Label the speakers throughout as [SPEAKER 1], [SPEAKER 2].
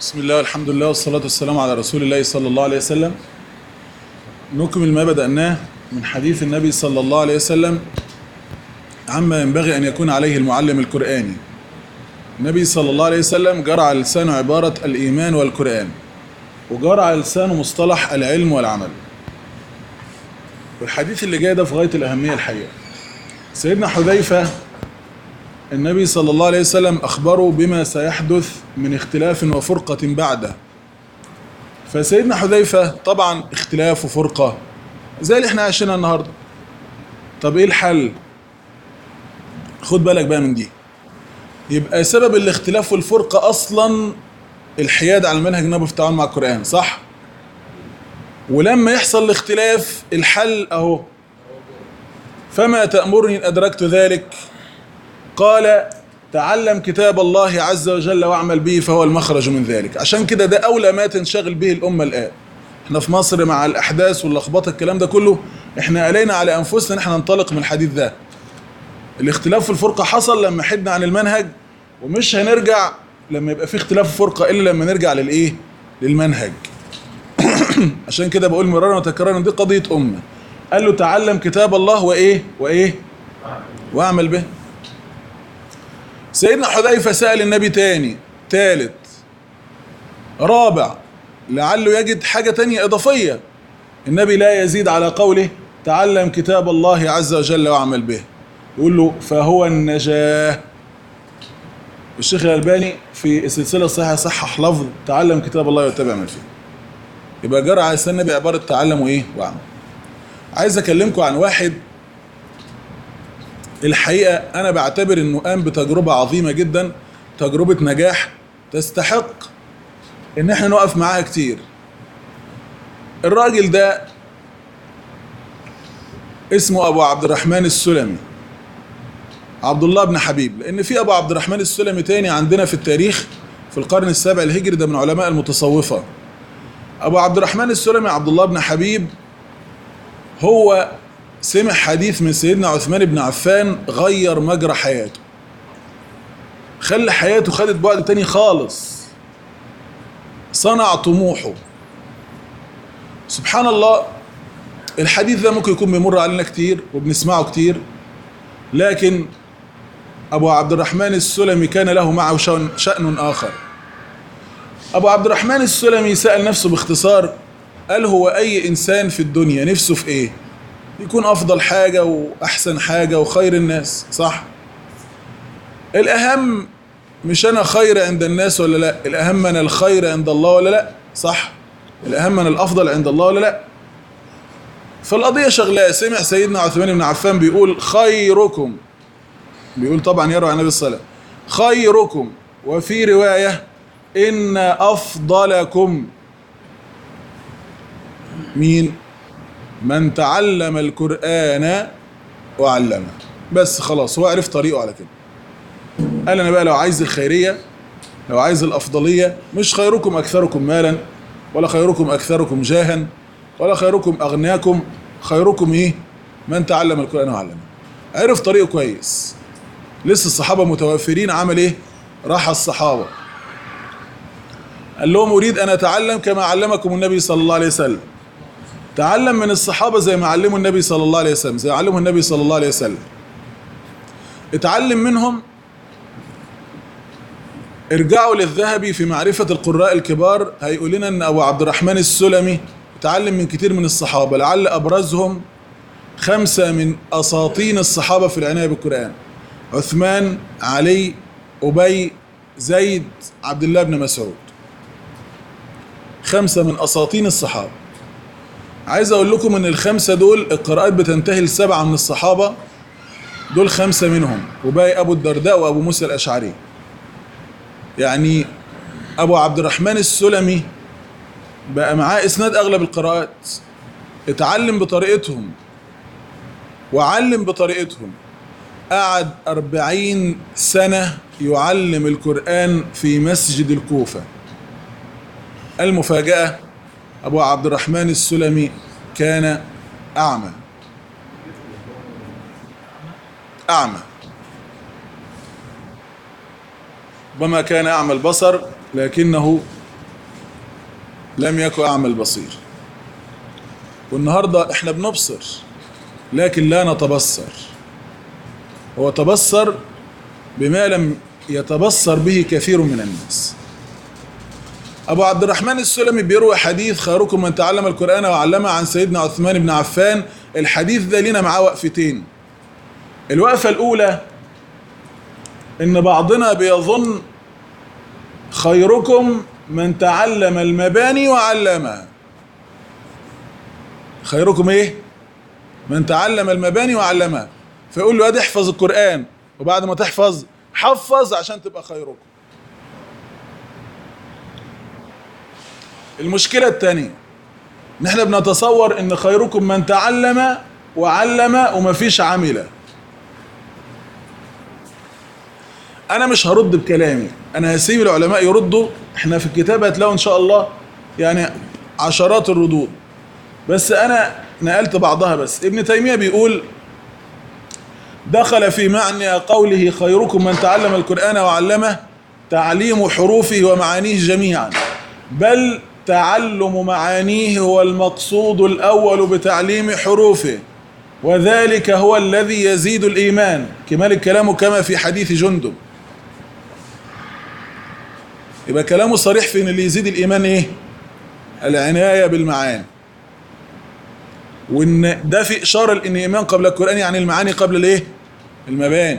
[SPEAKER 1] بسم الله الحمد لله والصلاة والسلام على رسول الله صلى الله عليه وسلم نكمل ما بدأناه من حديث النبي صلى الله عليه وسلم عما ينبغي أن يكون عليه المعلم القرآني النبي صلى الله عليه وسلم جرى على لسانه عبارة الإيمان والقرآن وجرى على لسانه مصطلح العلم والعمل والحديث اللي جاي ده في غاية الأهمية الحقيقة سيدنا حذيفة النبي صلى الله عليه وسلم أخبره بما سيحدث من اختلاف وفرقة بعده فسيدنا حذيفة طبعا اختلاف وفرقة زي اللي احنا عايشينها النهاردة طب ايه الحل خد بالك بقى من دي يبقى سبب الاختلاف والفرقة أصلا الحياد على المنهج النبوي في التعامل مع القرآن صح؟ ولما يحصل الاختلاف الحل أهو فما تأمرني إن أدركت ذلك قال تعلم كتاب الله عز وجل واعمل به فهو المخرج من ذلك عشان كده ده أولى ما تنشغل به الأمة الآن احنا في مصر مع الأحداث واللخبطة الكلام ده كله احنا قلينا على أنفسنا ان احنا ننطلق من الحديث ده الاختلاف في الفرقة حصل لما حدنا عن المنهج ومش هنرجع لما يبقى في اختلاف في فرقة إلا لما نرجع للإيه للمنهج عشان كده بقول مرارا وتكرارا دي قضية أمة قال له تعلم كتاب الله وإيه وإيه واعمل به سيدنا حذيفة سأل النبي تاني تالت رابع لعله يجد حاجة تانية إضافية النبي لا يزيد على قوله تعلم كتاب الله عز وجل واعمل به يقول له فهو النجاة الشيخ الألباني في السلسلة الصحيحة صحح لفظ تعلم كتاب الله واتبع ما فيه يبقى جرى على لسان النبي عبارة تعلم وإيه واعمل عايز أكلمكم عن واحد الحقيقة أنا بعتبر إنه قام بتجربة عظيمة جدا تجربة نجاح تستحق إن إحنا نقف معاها كتير الراجل ده اسمه أبو عبد الرحمن السلمي عبد الله بن حبيب لأن في أبو عبد الرحمن السلمي تاني عندنا في التاريخ في القرن السابع الهجري ده من علماء المتصوفة أبو عبد الرحمن السلمي عبد الله بن حبيب هو سمع حديث من سيدنا عثمان بن عفان غير مجرى حياته خلى حياته خدت بعد تاني خالص صنع طموحه سبحان الله الحديث ده ممكن يكون بيمر علينا كتير وبنسمعه كتير لكن أبو عبد الرحمن السلمي كان له معه شأن, شأن آخر أبو عبد الرحمن السلمي سأل نفسه باختصار قال هو أي إنسان في الدنيا نفسه في إيه يكون افضل حاجه واحسن حاجه وخير الناس صح الاهم مش انا خير عند الناس ولا لا الاهم انا الخير عند الله ولا لا صح الاهم انا الافضل عند الله ولا لا فالقضيه شغلاه سمع سيدنا عثمان بن عفان بيقول خيركم بيقول طبعا يروي عن النبي صلى الله عليه وسلم خيركم وفي روايه ان افضلكم مين من تعلم القرآن وعلمه بس خلاص هو عرف طريقه على كده قال انا بقى لو عايز الخيرية لو عايز الأفضلية مش خيركم أكثركم مالا ولا خيركم أكثركم جاها ولا خيركم أغنياكم خيركم إيه من تعلم القرآن وعلمه عرف طريقه كويس لسه الصحابة متوفرين عمل إيه راح الصحابة قال لهم أريد أن أتعلم كما علمكم النبي صلى الله عليه وسلم تعلم من الصحابة زي ما علموا النبي صلى الله عليه وسلم زي ما علمه النبي صلى الله عليه وسلم اتعلم منهم ارجعوا للذهبي في معرفة القراء الكبار هيقول لنا ان ابو عبد الرحمن السلمي اتعلم من كتير من الصحابة لعل ابرزهم خمسة من اساطين الصحابة في العناية بالقرآن عثمان علي ابي زيد عبد الله بن مسعود خمسة من اساطين الصحابة عايز اقول لكم ان الخمسة دول القراءات بتنتهي لسبعة من الصحابة دول خمسة منهم وباقي ابو الدرداء وابو موسى الاشعري يعني ابو عبد الرحمن السلمي بقى معاه اسناد اغلب القراءات اتعلم بطريقتهم وعلم بطريقتهم قعد أربعين سنة يعلم القرآن في مسجد الكوفة المفاجأة أبو عبد الرحمن السلمي كان أعمى أعمى ربما كان أعمى البصر لكنه لم يكن أعمى البصير والنهاردة احنا بنبصر لكن لا نتبصر هو تبصر بما لم يتبصر به كثير من الناس أبو عبد الرحمن السلمي بيروي حديث خيركم من تعلم القرآن وعلمه عن سيدنا عثمان بن عفان الحديث ده لنا معاه وقفتين الوقفة الأولى إن بعضنا بيظن خيركم من تعلم المباني وعلمها خيركم ايه من تعلم المباني وعلمها فيقول له ادي احفظ القرآن وبعد ما تحفظ حفظ عشان تبقى خيركم المشكلة الثانية ان احنا بنتصور ان خيركم من تعلم وعلم ومفيش عمل انا مش هرد بكلامي انا هسيب العلماء يردوا احنا في الكتاب هتلاقوا ان شاء الله يعني عشرات الردود بس انا نقلت بعضها بس ابن تيمية بيقول دخل في معنى قوله خيركم من تعلم القرآن وعلمه تعليم حروفه ومعانيه جميعا بل تعلم معانيه هو المقصود الأول بتعليم حروفه وذلك هو الذي يزيد الإيمان كمال الكلام كما في حديث جندب يبقى كلامه صريح في ان اللي يزيد الإيمان ايه العناية بالمعاني وان ده في اشاره لان الايمان قبل القران يعني المعاني قبل الايه المباني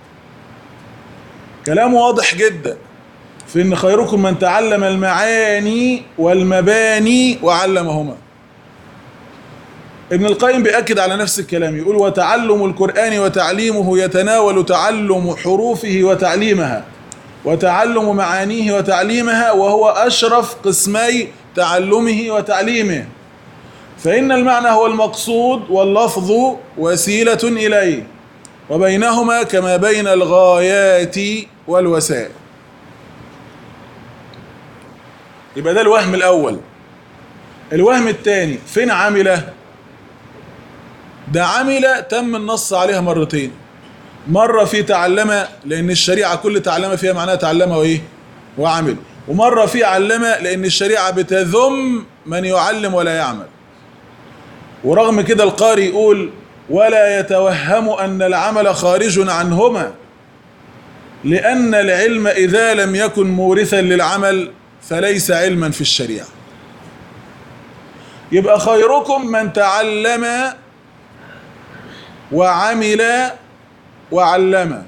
[SPEAKER 1] كلام واضح جدا في ان خيركم من تعلم المعاني والمباني وعلمهما ابن القيم بيأكد على نفس الكلام يقول وتعلم القرآن وتعليمه يتناول تعلم حروفه وتعليمها وتعلم معانيه وتعليمها وهو أشرف قسمي تعلمه وتعليمه فإن المعنى هو المقصود واللفظ وسيلة إليه وبينهما كما بين الغايات والوسائل يبقى ده الوهم الأول الوهم الثاني فين عمل ده عمل تم النص عليها مرتين مرة في تعلم لأن الشريعة كل تعلم فيها معناها تعلم وإيه وعمل ومرة في علم لأن الشريعة بتذم من يعلم ولا يعمل ورغم كده القاري يقول ولا يتوهم أن العمل خارج عنهما لأن العلم إذا لم يكن مورثا للعمل فليس علما في الشريعة يبقى خيركم من تعلم وعمل وعلم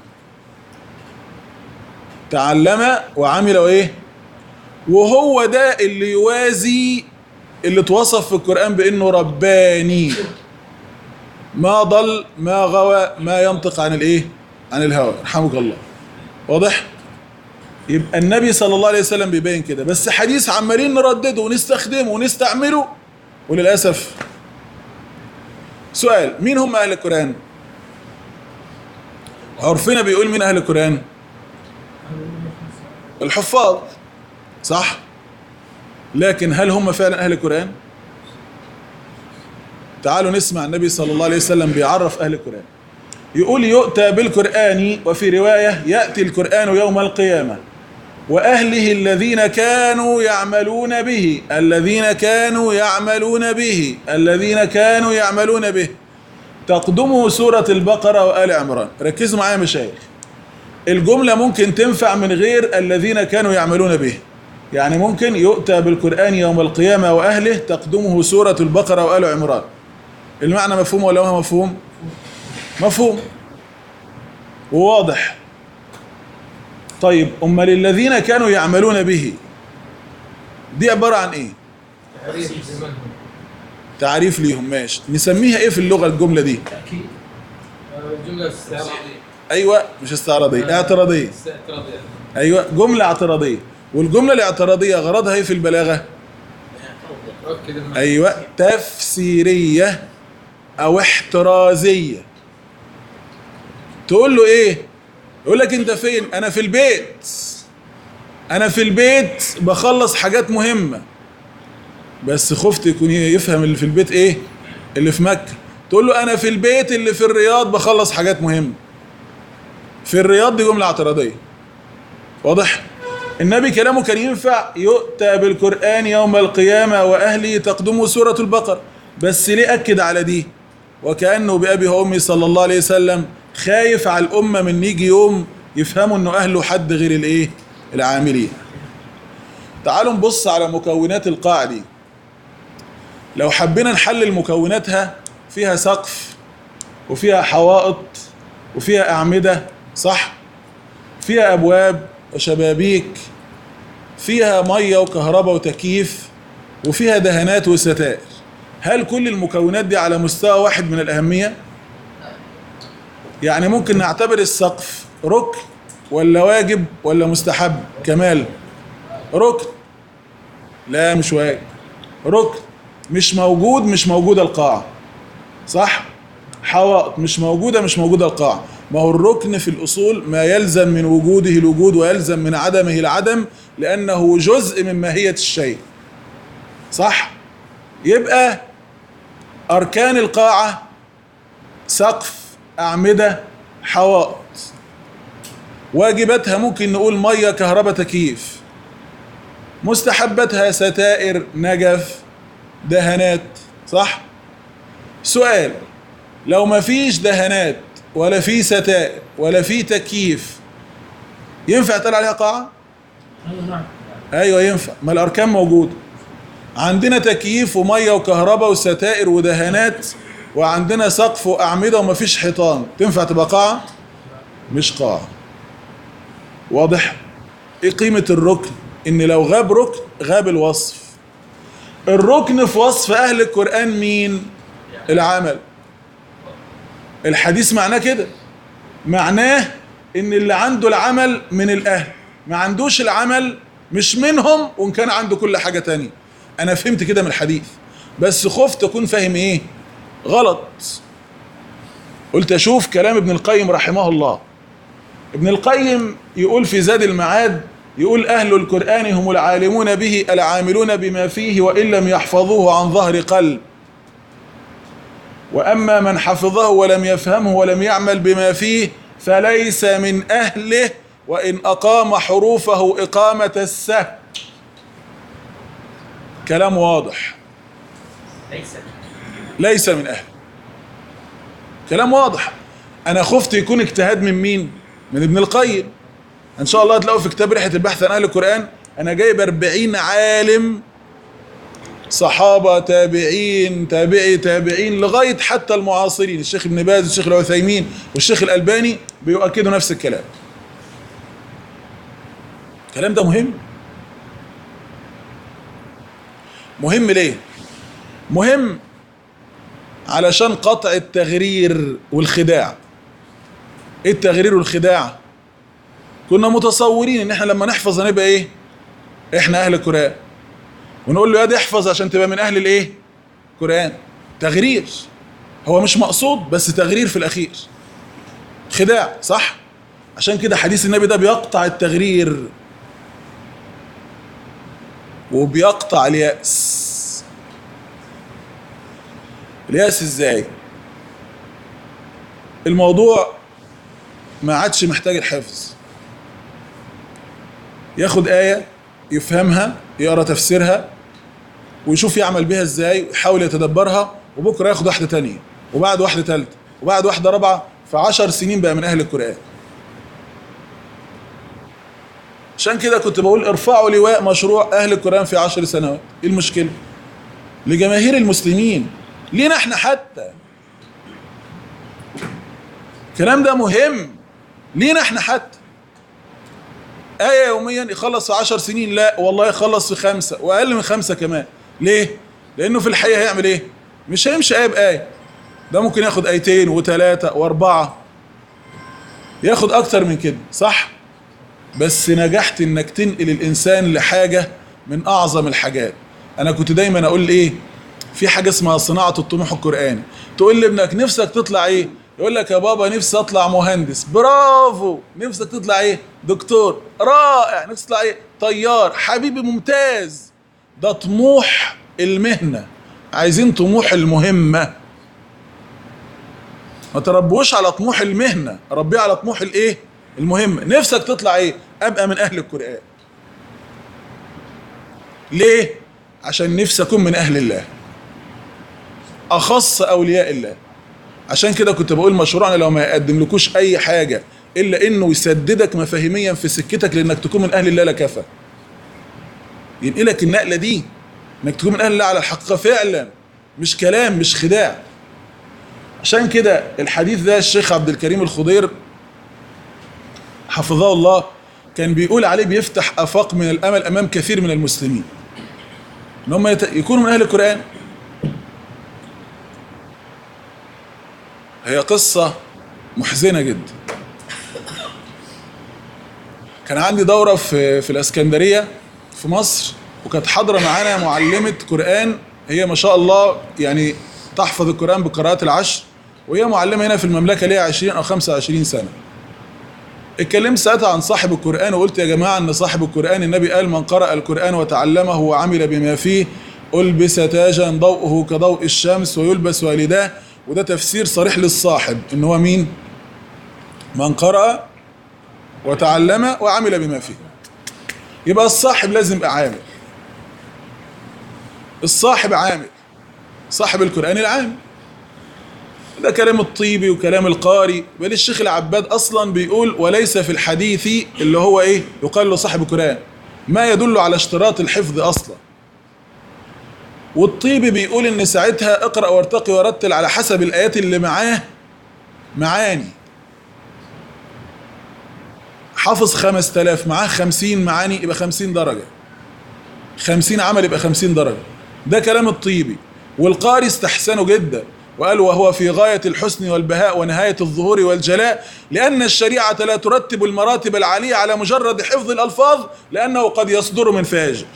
[SPEAKER 1] تعلم وعمل وايه وهو ده اللي يوازي اللي اتوصف في القرآن بأنه رباني ما ضل ما غوى ما ينطق عن الايه عن الهوى رحمك الله واضح يبقى النبي صلى الله عليه وسلم بيبين كده بس حديث عمالين نردده ونستخدمه ونستعمله وللأسف سؤال مين هم أهل القرآن عرفنا بيقول مين أهل القرآن الحفاظ صح لكن هل هم فعلا أهل القرآن تعالوا نسمع النبي صلى الله عليه وسلم بيعرف أهل القرآن يقول يؤتى بالقرآن وفي رواية يأتي القرآن يوم القيامة وأهله الذين كانوا يعملون به الذين كانوا يعملون به الذين كانوا يعملون به تقدمه سورة البقرة وآل عمران ركزوا معايا مشايخ الجملة ممكن تنفع من غير الذين كانوا يعملون به يعني ممكن يؤتى بالقرآن يوم القيامة وأهله تقدمه سورة البقرة وآل عمران المعنى مفهوم ولا ما مفهوم مفهوم وواضح طيب أمال الذين كانوا يعملون به دي عبارة عن ايه تعريف ليهم ماشي نسميها ايه في اللغة الجملة دي
[SPEAKER 2] تأكيد جملة استعراضية
[SPEAKER 1] ايوه مش استعراضية اعتراضية
[SPEAKER 2] استعراضية
[SPEAKER 1] ايوه جملة اعتراضية والجملة الاعتراضية غرضها ايه في البلاغة
[SPEAKER 2] ركز المعنى
[SPEAKER 1] ايوه تفسيرية او احترازية تقول له ايه يقول لك انت فين انا في البيت انا في البيت بخلص حاجات مهمة بس خفت يكون يفهم اللي في البيت ايه اللي في مكة تقول له انا في البيت اللي في الرياض بخلص حاجات مهمة في الرياض دي جملة اعتراضية واضح النبي كلامه كان ينفع يؤتى بالقرآن يوم القيامة وأهله تقدمه سورة البقر بس ليه أكد على دي وكأنه بأبي وأمي صلى الله عليه وسلم خايف على الأمة من يجي يوم يفهموا أنه أهله حد غير الإيه العاملين تعالوا نبص على مكونات القاعة دي لو حبينا نحلل مكوناتها فيها سقف وفيها حوائط وفيها أعمدة صح فيها أبواب وشبابيك فيها مية وكهرباء وتكييف وفيها دهانات وستائر هل كل المكونات دي على مستوى واحد من الأهمية؟ يعني ممكن نعتبر السقف ركن ولا واجب ولا مستحب كمال ركن لا مش واجب ركن مش موجود مش موجودة القاعة صح حوائط مش موجودة مش موجودة القاعة ما هو الركن في الأصول ما يلزم من وجوده الوجود ويلزم من عدمه العدم لأنه جزء من ماهية الشيء صح يبقى أركان القاعة سقف أعمدة حوائط واجباتها ممكن نقول مية كهرباء تكييف مستحباتها ستائر نجف دهانات صح سؤال لو ما فيش دهانات ولا في ستائر ولا في تكييف ينفع تقول عليها قاعة؟
[SPEAKER 2] ايوه نعم
[SPEAKER 1] ايوه ينفع ما الاركان موجوده عندنا تكييف وميه وكهرباء وستائر ودهانات وعندنا سقف واعمده ومفيش حيطان تنفع تبقى قاعه مش قاعه واضح ايه قيمه الركن ان لو غاب ركن غاب الوصف الركن في وصف اهل القران مين العمل الحديث معناه كده معناه ان اللي عنده العمل من الاهل ما عندوش العمل مش منهم وان كان عنده كل حاجة تانية انا فهمت كده من الحديث بس خفت اكون فاهم ايه غلط قلت اشوف كلام ابن القيم رحمه الله ابن القيم يقول في زاد المعاد يقول اهل القرآن هم العالمون به العاملون بما فيه وان لم يحفظوه عن ظهر قلب واما من حفظه ولم يفهمه ولم يعمل بما فيه فليس من اهله وان اقام حروفه اقامه السهل كلام واضح
[SPEAKER 2] ليس
[SPEAKER 1] ليس من اهله كلام واضح انا خفت يكون اجتهاد من مين من ابن القيم ان شاء الله هتلاقوا في كتاب رحله البحث عن اهل القران انا جايب 40 عالم صحابه تابعين تابعي تابعين لغايه حتى المعاصرين الشيخ ابن باز والشيخ العثيمين والشيخ الالباني بيؤكدوا نفس الكلام الكلام ده مهم مهم ليه مهم علشان قطع التغرير والخداع ايه التغرير والخداع كنا متصورين ان احنا لما نحفظ هنبقى ايه احنا اهل القران ونقول له يا دي احفظ عشان تبقى من اهل الايه قران تغرير هو مش مقصود بس تغرير في الاخير خداع صح عشان كده حديث النبي ده بيقطع التغرير وبيقطع اليأس اليأس ازاي الموضوع ما عادش محتاج الحفظ ياخد آية يفهمها يقرا تفسيرها ويشوف يعمل بيها ازاي ويحاول يتدبرها وبكره ياخد واحدة تانية وبعد واحدة تالتة وبعد واحدة رابعة في عشر سنين بقى من أهل القرآن عشان كده كنت بقول ارفعوا لواء مشروع أهل القرآن في عشر سنوات ايه المشكلة لجماهير المسلمين لينا احنا حتى الكلام ده مهم لينا احنا حتى آية يوميا يخلص في عشر سنين لا والله يخلص في خمسة وأقل من خمسة كمان ليه؟ لأنه في الحقيقة هيعمل إيه؟ مش هيمشي آية بآية ده ممكن ياخد آيتين وثلاثة وأربعة ياخد أكتر من كده صح؟ بس نجحت إنك تنقل الإنسان لحاجة من أعظم الحاجات أنا كنت دايما أقول إيه؟ في حاجة اسمها صناعة الطموح القرآني تقول لابنك نفسك تطلع إيه؟ يقول لك يا بابا نفسي اطلع مهندس برافو نفسك تطلع ايه دكتور رائع نفسك تطلع ايه طيار حبيبي ممتاز ده طموح المهنة عايزين طموح المهمة ما تربوش على طموح المهنة ربيه على طموح الايه المهمة نفسك تطلع ايه ابقى من اهل القرآن ليه عشان نفسي اكون من اهل الله اخص اولياء الله عشان كده كنت بقول مشروعنا لو ما يقدم لكوش اي حاجه الا انه يسددك مفاهيميا في سكتك لانك تكون من اهل الله لكفى ينقلك النقله دي انك تكون من اهل الله على الحقيقه فعلا مش كلام مش خداع عشان كده الحديث ده الشيخ عبد الكريم الخضير حفظه الله كان بيقول عليه بيفتح افاق من الامل امام كثير من المسلمين ان هم يت- يكونوا من اهل القران هي قصه محزنه جدا كان عندي دوره في في الاسكندريه في مصر وكانت حاضره معانا معلمه قران هي ما شاء الله يعني تحفظ القران بقراءات العشر وهي معلمه هنا في المملكه ليها 20 او 25 سنه اتكلمت ساعتها عن صاحب القرآن وقلت يا جماعة ان صاحب القرآن النبي قال من قرأ القرآن وتعلمه وعمل بما فيه ألبس تاجا ضوءه كضوء الشمس ويلبس والداه وده تفسير صريح للصاحب ان هو مين من قرأ وتعلم وعمل بما فيه يبقى الصاحب لازم يبقى عامل الصاحب عامل صاحب القرآن العامل ده كلام الطيبي وكلام القاري بل الشيخ العباد اصلا بيقول وليس في الحديث اللي هو ايه يقال له صاحب القران ما يدل على اشتراط الحفظ اصلا والطيبي بيقول ان ساعتها اقرا وارتقي ورتل على حسب الايات اللي معاه معاني حافظ 5000 معاه 50 معاني يبقى 50 درجه 50 عمل يبقى 50 درجه ده كلام الطيبي والقاري استحسنه جدا وقال وهو في غاية الحسن والبهاء ونهاية الظهور والجلاء لأن الشريعة لا ترتب المراتب العالية على مجرد حفظ الألفاظ لأنه قد يصدر من فاجر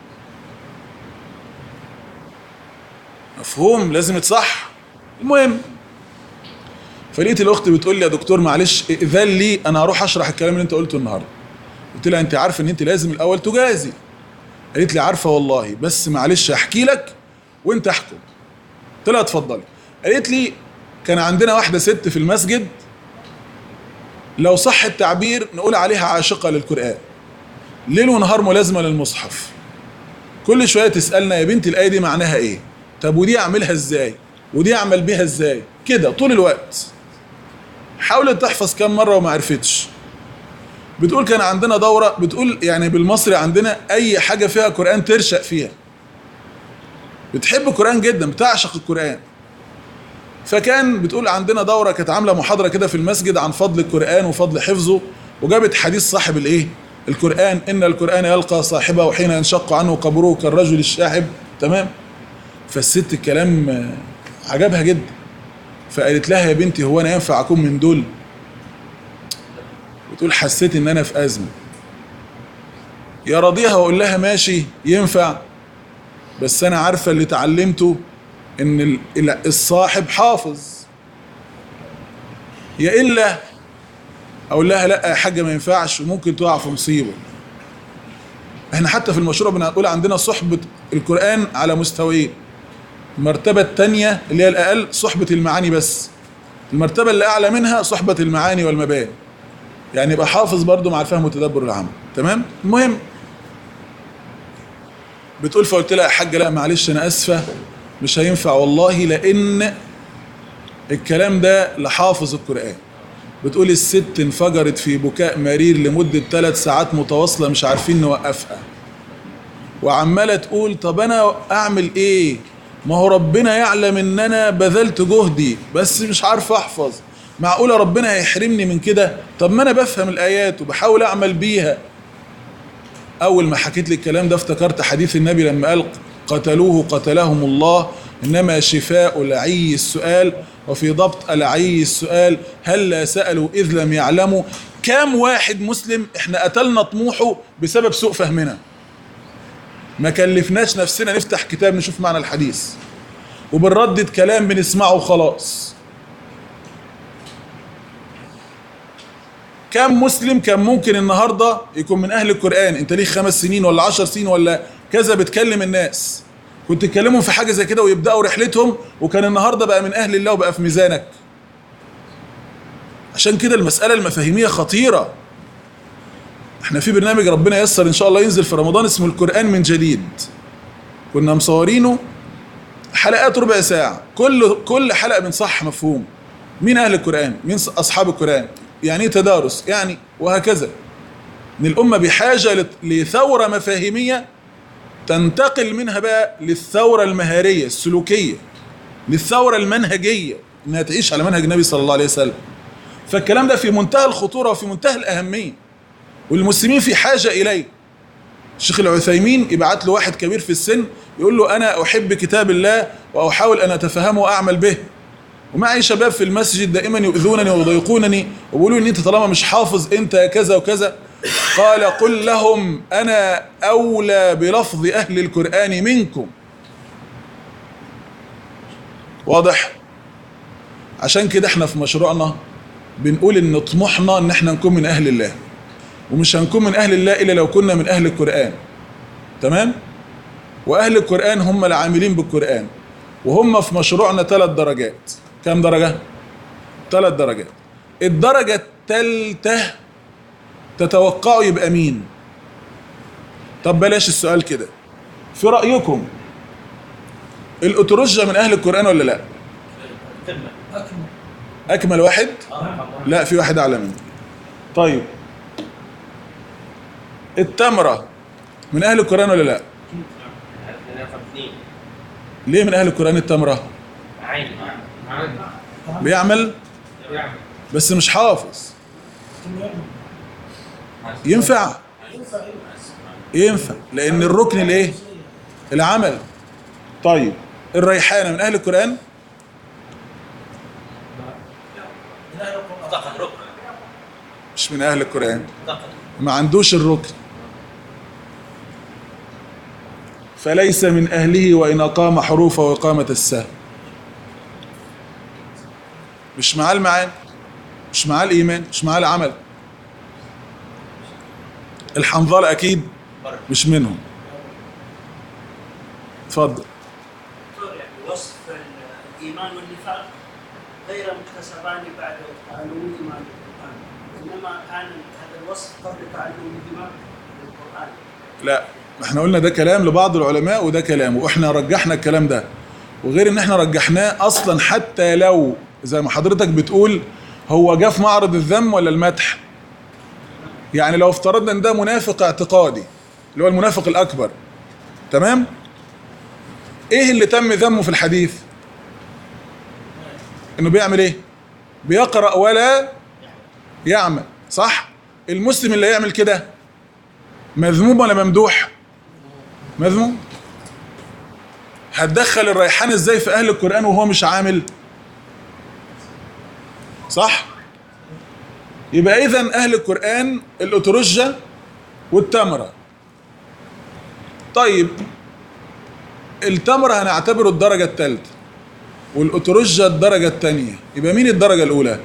[SPEAKER 1] مفهوم لازم يتصح المهم فلقيت الأخت بتقول لي يا دكتور معلش إذن لي أنا هروح أشرح الكلام اللي أنت قلته النهاردة قلت لها أنت عارفة إن أنت لازم الأول تجازي قالت لي عارفة والله بس معلش أحكي لك وأنت احكم قلت لها اتفضلي قالت لي كان عندنا واحده ست في المسجد لو صح التعبير نقول عليها عاشقه للقران ليل ونهار ملازمه للمصحف كل شويه تسالنا يا بنتي الايه دي معناها ايه طب ودي اعملها ازاي ودي اعمل بيها ازاي كده طول الوقت حاولت تحفظ كام مره وما عرفتش بتقول كان عندنا دوره بتقول يعني بالمصري عندنا اي حاجه فيها قران ترشق فيها بتحب القرآن جدا بتعشق القرآن فكان بتقول عندنا دورة كانت عاملة محاضرة كده في المسجد عن فضل القرآن وفضل حفظه وجابت حديث صاحب الايه القرآن إن القرآن يلقى صاحبه حين ينشق عنه قبره كالرجل الشاحب تمام فالست الكلام آه، عجبها جدا فقالت لها يا بنتي هو انا ينفع اكون من دول بتقول حسيت ان انا في ازمه يا راضيها واقول لها ماشي ينفع بس انا عارفه اللي اتعلمته ان ال- ال- الصاحب حافظ يا الا اقول لها لا يا حاجه ما ينفعش وممكن تقع في مصيبه احنا حتى في المشروع بنقول عندنا صحبه القران على مستويين المرتبه الثانيه اللي هي الاقل صحبه المعاني بس المرتبه اللي اعلى منها صحبه المعاني والمباني يعني يبقى حافظ برضه مع الفهم وتدبر العمل تمام المهم بتقول فقلت لها يا حاجه لا معلش انا اسفه مش هينفع والله لان الكلام ده لحافظ القران بتقول الست انفجرت في بكاء مرير لمده ثلاث ساعات متواصله مش عارفين نوقفها وعماله تقول طب انا اعمل ايه ما هو ربنا يعلم ان انا بذلت جهدي بس مش عارف احفظ معقوله ربنا هيحرمني من كده طب ما انا بفهم الايات وبحاول اعمل بيها اول ما حكيت لي الكلام ده افتكرت حديث النبي لما قال قتلوه قتلهم الله انما شفاء العي السؤال وفي ضبط العي السؤال هل لا سالوا اذ لم يعلموا كام واحد مسلم احنا قتلنا طموحه بسبب سوء فهمنا ما كلفناش نفسنا نفتح كتاب نشوف معنى الحديث وبنردد كلام بنسمعه وخلاص كم مسلم كان ممكن النهارده يكون من اهل القران انت ليك خمس سنين ولا عشر سنين ولا كذا بتكلم الناس كنت تكلمهم في حاجه زي كده ويبداوا رحلتهم وكان النهارده بقى من اهل الله وبقى في ميزانك عشان كده المساله المفاهيميه خطيره احنا في برنامج ربنا يسر ان شاء الله ينزل في رمضان اسمه القرآن من جديد كنا مصورينه حلقات ربع ساعة كل كل حلقة بنصح مفهوم مين أهل القرآن مين أصحاب القرآن يعني ايه تدارس يعني وهكذا ان الأمة بحاجة لت- لثورة مفاهيمية تنتقل منها بقى للثورة المهارية السلوكية للثورة المنهجية انها تعيش على منهج النبي صلى الله عليه وسلم فالكلام ده في منتهى الخطورة وفي منتهى الأهمية والمسلمين في حاجة إليه الشيخ العثيمين يبعت له واحد كبير في السن يقول له أنا أحب كتاب الله وأحاول أن أتفهمه وأعمل به ومعي شباب في المسجد دائما يؤذونني ويضايقونني ويقولوا ان انت طالما مش حافظ انت كذا وكذا قال قل لهم انا اولى بلفظ اهل القران منكم واضح عشان كده احنا في مشروعنا بنقول ان طموحنا ان احنا نكون من اهل الله ومش هنكون من اهل الله الا لو كنا من اهل القران تمام واهل القران هم العاملين بالقران وهم في مشروعنا ثلاث درجات كام درجه ثلاث درجات الدرجه الثالثه تتوقعوا يبقى مين طب بلاش السؤال كده في رايكم الاتروجه من اهل القران ولا لا
[SPEAKER 2] تم
[SPEAKER 3] أكمل
[SPEAKER 1] اكمل واحد
[SPEAKER 2] اه رقم واحد.
[SPEAKER 1] لا في واحد اعلى منه طيب التمره من اهل القران ولا لا
[SPEAKER 2] عرفنا رقم اثنين
[SPEAKER 1] ليه من اهل القران التمره
[SPEAKER 2] عين عين
[SPEAKER 1] بيعمل
[SPEAKER 2] يعمل
[SPEAKER 1] بس مش حافظ ينفع
[SPEAKER 3] ينفع
[SPEAKER 1] ينفع لان الركن الايه العمل طيب الريحانه من اهل القران
[SPEAKER 2] اعتقد ركن
[SPEAKER 1] مش من اهل القران
[SPEAKER 2] اعتقد
[SPEAKER 1] ما عندوش الركن فليس من اهله وان اقام حروفه واقامه السهل مش معاه المعاني مش معاه الايمان مش معاه العمل الحنظله اكيد
[SPEAKER 2] بره
[SPEAKER 1] مش منهم اتفضل
[SPEAKER 4] دكتور يعني وصف الايمان والنفاق غير مكتسبان بعد تعلمهما للقران انما كان هذا الوصف قبل تعلمهما للقران
[SPEAKER 1] لا ما احنا قلنا ده كلام لبعض العلماء وده كلام واحنا رجحنا الكلام ده وغير ان احنا رجحناه اصلا حتى لو زي ما حضرتك بتقول هو جه في معرض الذم ولا المدح يعني لو افترضنا ان ده منافق اعتقادي اللي هو المنافق الاكبر تمام ايه اللي تم ذمه في الحديث انه بيعمل ايه بيقرأ ولا يعمل صح المسلم اللي يعمل كده مذموم ولا ممدوح مذموم هتدخل الريحان ازاي في اهل القران وهو مش عامل صح يبقى اذا اهل القران الاترجه والتمره طيب التمره هنعتبره الدرجه الثالثه والاترجه الدرجه الثانيه يبقى مين الدرجه الاولى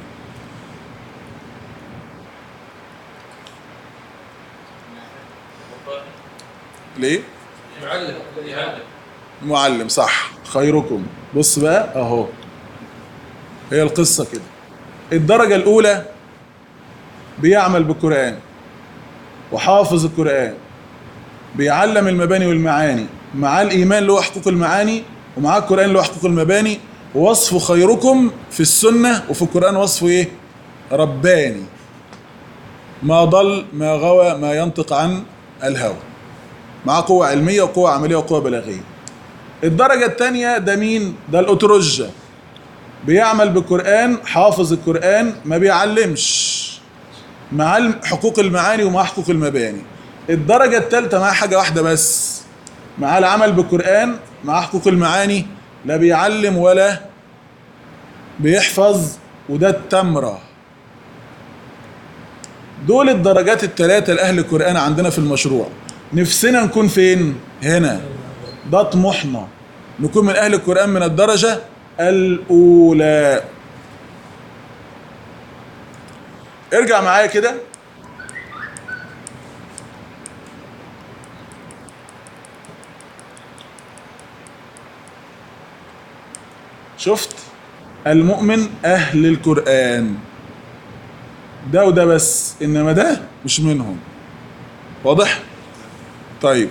[SPEAKER 1] ليه
[SPEAKER 2] معلم يهلم
[SPEAKER 1] معلم صح خيركم بص بقى اهو هي القصة كده الدرجة الأولى بيعمل بالقرآن وحافظ القرآن بيعلم المباني والمعاني معاه الإيمان له حقوق المعاني ومعاه القرآن له حقوق المباني ووصفه خيركم في السنة وفي القرآن وصفه إيه؟ رباني ما ضل ما غوى ما ينطق عن الهوى معاه قوة علمية وقوة عملية وقوة بلاغية الدرجة الثانية ده مين؟ ده الأترجة بيعمل بالقرآن حافظ القرآن ما بيعلمش مع حقوق المعاني ومع حقوق المباني الدرجة الثالثة معاه حاجة واحدة بس مع العمل بالقرآن مع حقوق المعاني لا بيعلم ولا بيحفظ وده التمرة دول الدرجات الثلاثة لأهل القرآن عندنا في المشروع نفسنا نكون فين؟ هنا ده طموحنا نكون من أهل القرآن من الدرجة الأولى ارجع معايا كده شفت المؤمن أهل القرآن ده وده بس إنما ده مش منهم واضح طيب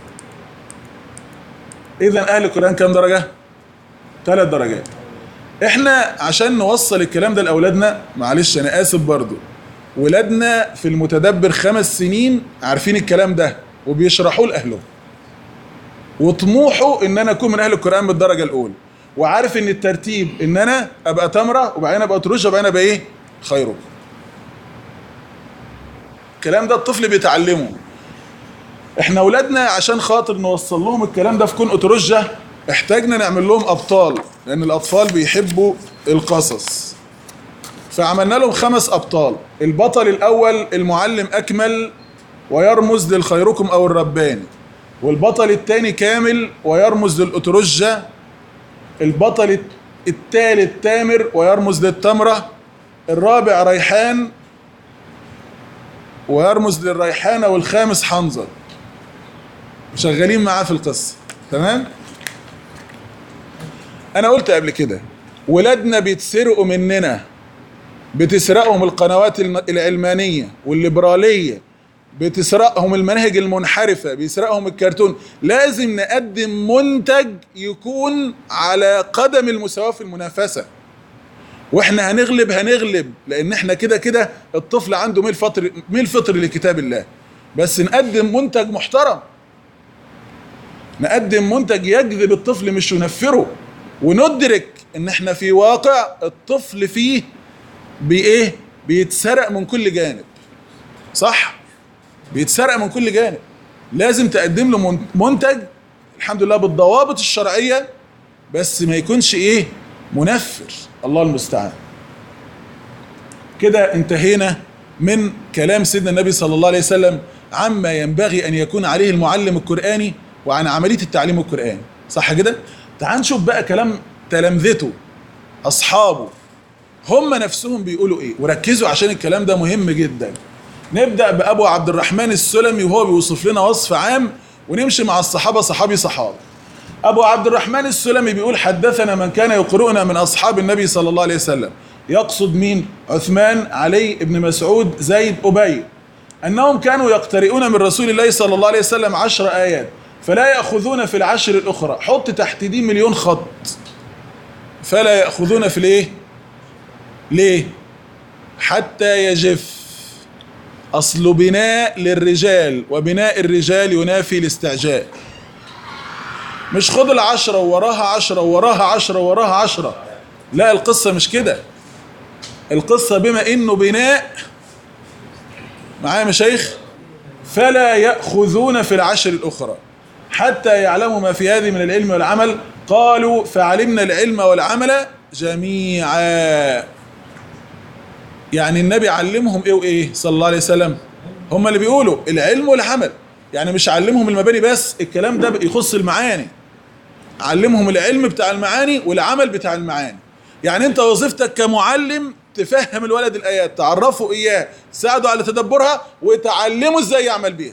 [SPEAKER 1] اذا اهل القران كام درجه ثلاث درجات احنا عشان نوصل الكلام ده لاولادنا معلش انا اسف برضو ولادنا في المتدبر خمس سنين عارفين الكلام ده وبيشرحوه لاهلهم وطموحه ان انا اكون من اهل القران بالدرجه الاولى وعارف ان الترتيب ان انا ابقى تمره وبعدين ابقى ترشه وبعدين ابقى ايه خيركم الكلام ده الطفل بيتعلمه احنا اولادنا عشان خاطر نوصل لهم الكلام ده في كون اترجه احتاجنا نعمل لهم ابطال لان الاطفال بيحبوا القصص فعملنا لهم خمس ابطال البطل الاول المعلم اكمل ويرمز للخيركم او الرباني والبطل الثاني كامل ويرمز للاترجه البطل الثالث تامر ويرمز للتمره الرابع ريحان ويرمز للريحانه والخامس حنظل شغالين معاه في القصه تمام انا قلت قبل كده ولادنا بيتسرقوا مننا بتسرقهم القنوات الم- العلمانيه والليبراليه بتسرقهم المناهج المنحرفه بيسرقهم الكرتون لازم نقدم منتج يكون على قدم المساواه في المنافسه واحنا هنغلب هنغلب لان احنا كده كده الطفل عنده ميل فطري ميل فطري لكتاب الله بس نقدم منتج محترم نقدم منتج يجذب الطفل مش ينفره وندرك ان احنا في واقع الطفل فيه بايه بيتسرق من كل جانب صح بيتسرق من كل جانب لازم تقدم له من- منتج الحمد لله بالضوابط الشرعيه بس ما يكونش ايه منفر الله المستعان كده انتهينا من كلام سيدنا النبي صلى الله عليه وسلم عما ينبغي ان يكون عليه المعلم القراني وعن عمليه التعليم القراني صح كده تعال نشوف بقى كلام تلامذته اصحابه هم نفسهم بيقولوا ايه وركزوا عشان الكلام ده مهم جدا نبدا بابو عبد الرحمن السلمي وهو بيوصف لنا وصف عام ونمشي مع الصحابه صحابي صحابه أبو عبد الرحمن السلمي بيقول حدثنا من كان يقرؤنا من أصحاب النبي صلى الله عليه وسلم يقصد مين؟ عثمان علي ابن مسعود زيد أبي أنهم كانوا يقترئون من رسول الله صلى الله عليه وسلم عشر آيات فلا يأخذون في العشر الأخرى حط تحت دي مليون خط فلا يأخذون في الإيه؟ ليه؟ حتى يجف أصل بناء للرجال وبناء الرجال ينافي الاستعجال مش خد العشرة ووراها عشرة ووراها عشرة ووراها عشرة لا القصة مش كده القصة بما انه بناء معايا يا مشايخ فلا يأخذون في العشر الأخرى حتى يعلموا ما في هذه من العلم والعمل قالوا فعلمنا العلم والعمل جميعا يعني النبي علمهم ايه وايه صلى الله عليه وسلم هم اللي بيقولوا العلم والعمل يعني مش علمهم المباني بس الكلام ده يخص المعاني علمهم العلم بتاع المعاني والعمل بتاع المعاني يعني انت وظيفتك كمعلم تفهم الولد الايات تعرفه اياه تساعده على تدبرها وتعلمه ازاي يعمل بيها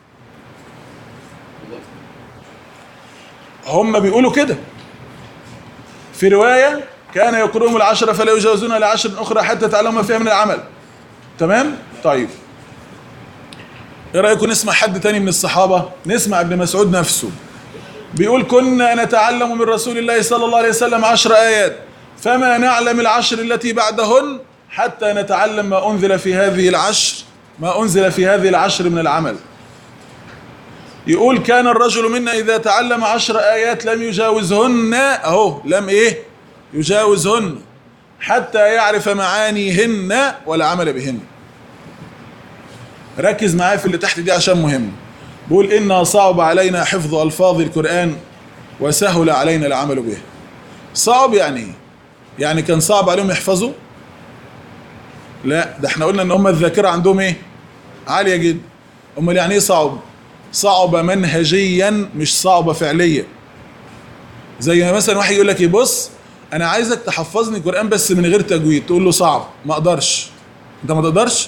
[SPEAKER 1] هم بيقولوا كده في رواية كان يقرؤهم العشرة فلا يجاوزون لعشر أخرى حتى تعلموا ما فيها من العمل تمام طيب ايه رأيكم نسمع حد تاني من الصحابة نسمع ابن مسعود نفسه بيقول كنا نتعلم من رسول الله صلى الله عليه وسلم عشر آيات فما نعلم العشر التي بعدهن حتى نتعلم ما أنزل في هذه العشر ما أنزل في هذه العشر من العمل يقول كان الرجل منا إذا تعلم عشر آيات لم يجاوزهن أهو لم إيه يجاوزهن حتى يعرف معانيهن والعمل بهن ركز معايا في اللي تحت دي عشان مهم بيقول إنها صعب علينا حفظ ألفاظ القرآن وسهل علينا العمل به صعب يعني إيه؟ يعني كان صعب عليهم يحفظوا لا ده احنا قلنا ان هم الذاكرة عندهم ايه عالية جدا امال يعني ايه صعب صعب منهجيا مش صعبة فعليا زي ما مثلا واحد يقول لك ايه بص انا عايزك تحفظني القرآن بس من غير تجويد تقول له صعب ما اقدرش انت ما تقدرش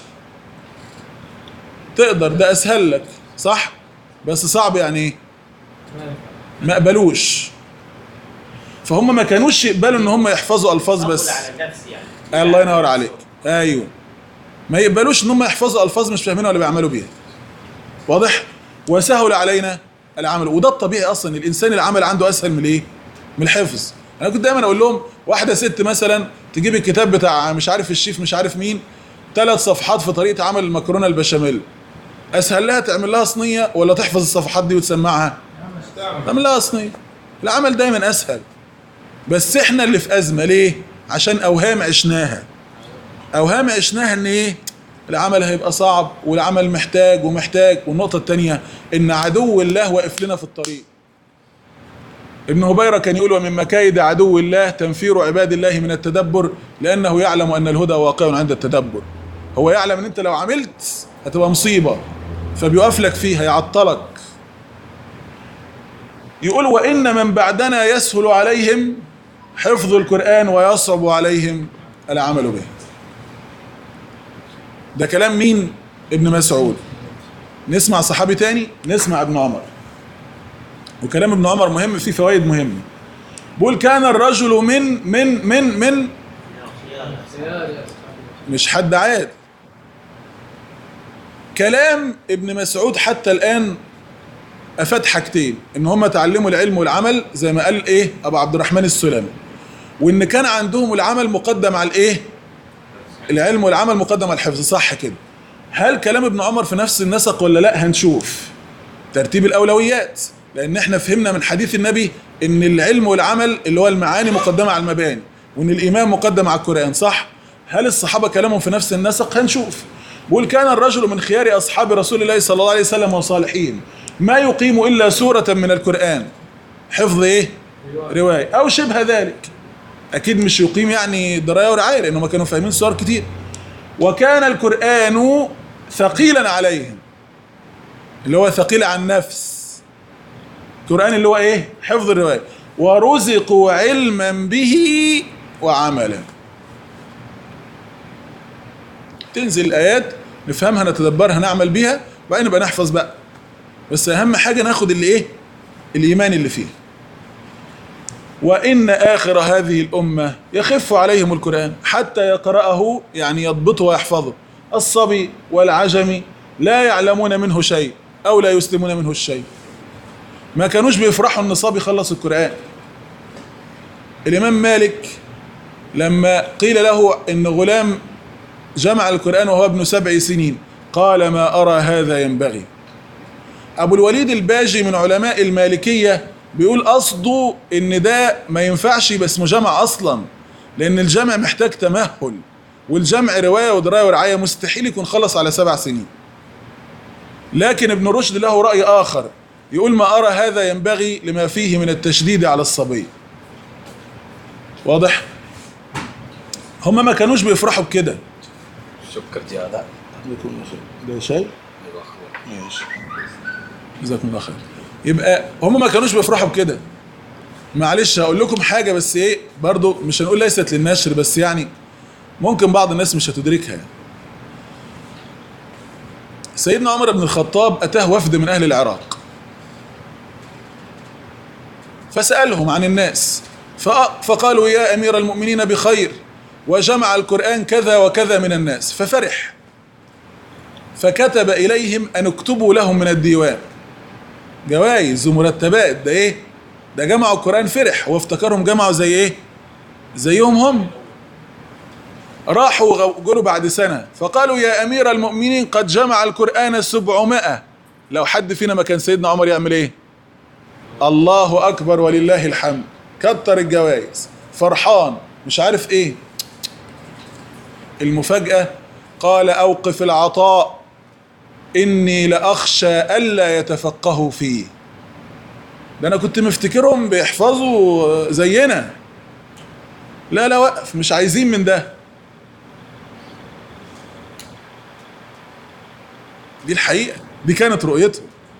[SPEAKER 1] تقدر ده اسهل لك صح بس صعب يعني ايه ما قبلوش فهم ما كانوش يقبلوا ان هم يحفظوا الفاظ بس
[SPEAKER 2] أقول على نفسي يعني
[SPEAKER 1] الله ينور عليك ايوه ما يقبلوش ان هم يحفظوا الفاظ مش فاهمينها ولا بيعملوا بيها واضح وسهل علينا العمل وده الطبيعي اصلا الانسان العمل عنده اسهل من ايه من الحفظ انا كنت دايما اقول لهم واحده ست مثلا تجيب الكتاب بتاع مش عارف الشيف مش عارف مين ثلاث صفحات في طريقه عمل المكرونه البشاميل اسهل لها تعمل لها صينيه ولا تحفظ الصفحات دي وتسمعها تعمل لها صينيه العمل دايما اسهل بس احنا اللي في ازمه ليه عشان اوهام عشناها اوهام عشناها ان ايه العمل هيبقى صعب والعمل محتاج ومحتاج والنقطه الثانيه ان عدو الله واقف لنا في الطريق ابن هبيره كان يقول ومن مكايد عدو الله تنفير عباد الله من التدبر لانه يعلم ان الهدى واقع عند التدبر هو يعلم ان انت لو عملت هتبقى مصيبه فبيقف لك فيها يعطلك يقول وان من بعدنا يسهل عليهم حفظ القران ويصعب عليهم العمل به ده كلام مين ابن مسعود نسمع صحابي تاني نسمع ابن عمر وكلام ابن عمر مهم فيه فوائد مهمه بيقول كان الرجل من من من من مش حد عاد كلام ابن مسعود حتى الان افاد حاجتين ان هم تعلموا العلم والعمل زي ما قال ايه ابو عبد الرحمن السلمي وان كان عندهم العمل مقدم على الايه العلم والعمل مقدم على الحفظ صح كده هل كلام ابن عمر في نفس النسق ولا لا هنشوف ترتيب الاولويات لان احنا فهمنا من حديث النبي ان العلم والعمل اللي هو المعاني مقدمه على المباني وان الايمان مقدم على القران صح هل الصحابه كلامهم في نفس النسق هنشوف بيقول كان الرجل من خيار اصحاب رسول الله صلى الله عليه وسلم وصالحين ما يقيم الا سوره من القران حفظ ايه روايه او شبه ذلك اكيد مش يقيم يعني درايه ورعايه لانهم كانوا فاهمين سور كتير وكان القران ثقيلا عليهم اللي هو ثقيل عن النفس القران اللي هو ايه حفظ الروايه ورزقوا علما به وعملا تنزل الايات نفهمها نتدبرها نعمل بيها وبعدين نبقى نحفظ بقى بس اهم حاجه ناخد اللي ايه الايمان اللي فيه وإن آخر هذه الأمة يخف عليهم القرآن حتى يقرأه يعني يضبطه ويحفظه الصبي والعجمي لا يعلمون منه شيء أو لا يسلمون منه الشيء ما كانوش بيفرحوا ان صبي خلص القرآن الإمام مالك لما قيل له إن غلام جمع القرآن وهو ابن سبع سنين قال ما أرى هذا ينبغي أبو الوليد الباجي من علماء المالكية بيقول قصده ان ده ما ينفعش يبقى اسمه جمع اصلا لان الجمع محتاج تمهل والجمع روايه ودرايه ورعايه مستحيل يكون خلص على سبع سنين لكن ابن رشد له راي اخر يقول ما ارى هذا ينبغي لما فيه من التشديد على الصبي واضح هم ما كانوش بيفرحوا بكده
[SPEAKER 3] شكر زيادة
[SPEAKER 1] ده شاي ماشي جزاكم الله خير يبقى هم ما كانوش بيفرحوا بكده معلش هقول لكم حاجه بس ايه برضو مش هنقول ليست للنشر بس يعني ممكن بعض الناس مش هتدركها يعني. سيدنا عمر بن الخطاب اتاه وفد من اهل العراق فسالهم عن الناس فقالوا يا امير المؤمنين بخير وجمع القران كذا وكذا من الناس ففرح فكتب اليهم ان اكتبوا لهم من الديوان جوائز ومرتبات ده ايه ده جمعوا القرآن فرح وافتكرهم جمعوا زي ايه زيهم هم راحوا قالوا بعد سنة فقالوا يا أمير المؤمنين قد جمع القرآن سبعمائة لو حد فينا ما كان سيدنا عمر يعمل ايه الله أكبر ولله الحمد كتر الجوائز فرحان مش عارف ايه المفاجأة قال أوقف العطاء إني لأخشى ألا يتفقهوا فيه ده أنا كنت مفتكرهم بيحفظوا زينا لا لا وقف مش عايزين من ده دي الحقيقة دي كانت رؤيته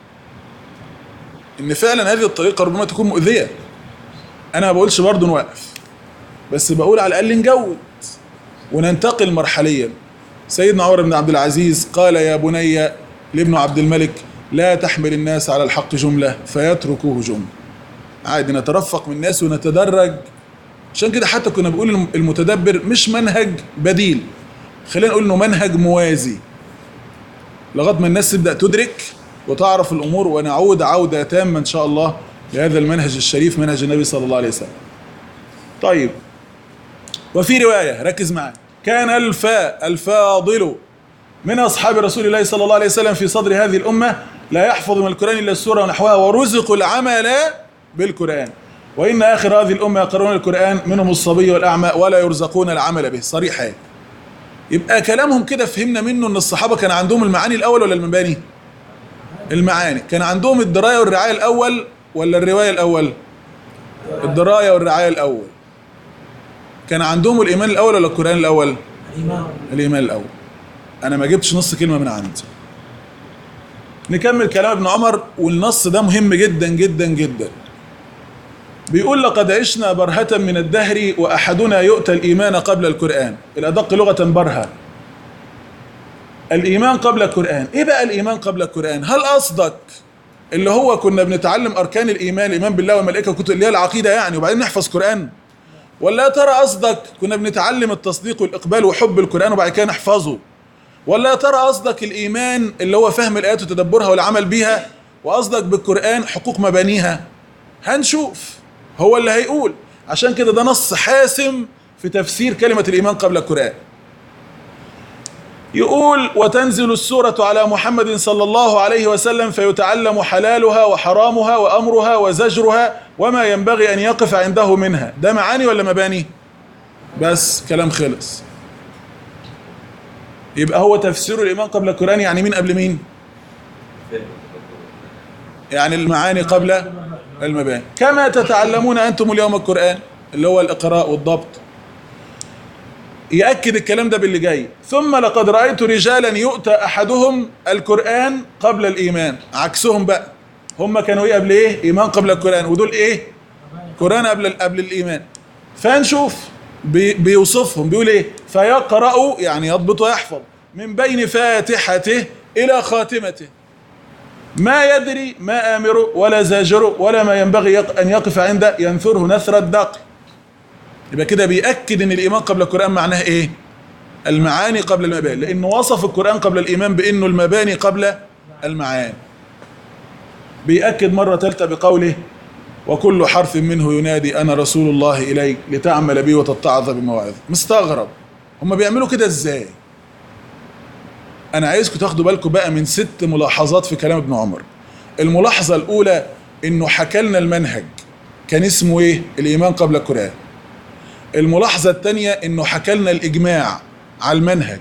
[SPEAKER 1] إن فعلا هذه الطريقة ربما تكون مؤذية أنا ما بقولش برضه نوقف بس بقول على الأقل نجود وننتقل مرحليا سيدنا عمر بن عبد العزيز قال يا بني لابن عبد الملك لا تحمل الناس على الحق جملة فيتركوه جملة عادي نترفق من الناس ونتدرج عشان كده حتى كنا بنقول المتدبر مش منهج بديل خلينا نقول انه منهج موازي لغايه ما الناس تبدا تدرك وتعرف الامور ونعود عوده تامه ان شاء الله لهذا المنهج الشريف منهج النبي صلى الله عليه وسلم. طيب وفي روايه ركز معايا كان الفاء الفاضل من اصحاب رسول الله صلى الله عليه وسلم في صدر هذه الامه لا يحفظ من القران الا السوره ونحوها ورزقوا العمل بالقران وان اخر هذه الامه يقرؤون القران منهم الصبي والاعمى ولا يرزقون العمل به صريحه يعني. يبقى كلامهم كده فهمنا منه ان الصحابه كان عندهم المعاني الاول ولا المباني المعاني كان عندهم الدرايه والرعايه الاول ولا الروايه الاول الدرايه والرعايه الاول كان عندهم الايمان الاول ولا القران الاول الايمان الاول انا ما جبتش نص كلمه من عندي نكمل كلام ابن عمر والنص ده مهم جدا جدا جدا بيقول لقد عشنا برهة من الدهر وأحدنا يؤتى الإيمان قبل القرآن الأدق لغة برهة الإيمان قبل القرآن إيه بقى الإيمان قبل القرآن هل قصدك اللي هو كنا بنتعلم أركان الإيمان الإيمان بالله والملائكة والكتب اللي هي العقيدة يعني وبعدين نحفظ قرآن ولا يا ترى قصدك كنا بنتعلم التصديق والإقبال وحب القرآن وبعد كده نحفظه ولا يا ترى قصدك الإيمان اللي هو فهم الآيات وتدبرها والعمل بيها وقصدك بالقرآن حقوق مبانيها هنشوف هو اللي هيقول عشان كده ده نص حاسم في تفسير كلمة الإيمان قبل القرآن يقول وتنزل السورة على محمد صلى الله عليه وسلم فيتعلم حلالها وحرامها وأمرها وزجرها وما ينبغي أن يقف عنده منها ده معاني ولا مباني بس كلام خلص يبقى هو تفسير الإيمان قبل القرآن يعني مين قبل مين يعني المعاني قبل المباني كما تتعلمون أنتم اليوم القرآن اللي هو الإقراء والضبط يأكد الكلام ده باللي جاي ثم لقد رأيت رجالا يؤتى أحدهم القرآن قبل الإيمان عكسهم بقى هم كانوا إيه قبل إيه إيمان قبل القرآن ودول إيه قرآن قبل قبل الإيمان فنشوف بي بيوصفهم بيقول إيه فيقرأ يعني يضبط ويحفظ من بين فاتحته إلى خاتمته ما يدري ما آمره ولا زاجره ولا ما ينبغي يق- أن يقف عنده ينثره نثر الدقل يبقى كده بيأكد ان الايمان قبل القرآن معناه ايه المعاني قبل المباني لانه وصف القرآن قبل الايمان بانه المباني قبل المعاني بيأكد مرة ثالثة بقوله وكل حرف منه ينادي انا رسول الله اليك لتعمل بي وتتعظ بمواعظ مستغرب هم بيعملوا كده ازاي انا عايزكم تاخدوا بالكم بقى من ست ملاحظات في كلام ابن عمر الملاحظة الاولى انه حكى لنا المنهج كان اسمه ايه الايمان قبل القرآن الملاحظة الثانية انه حكى لنا الاجماع على المنهج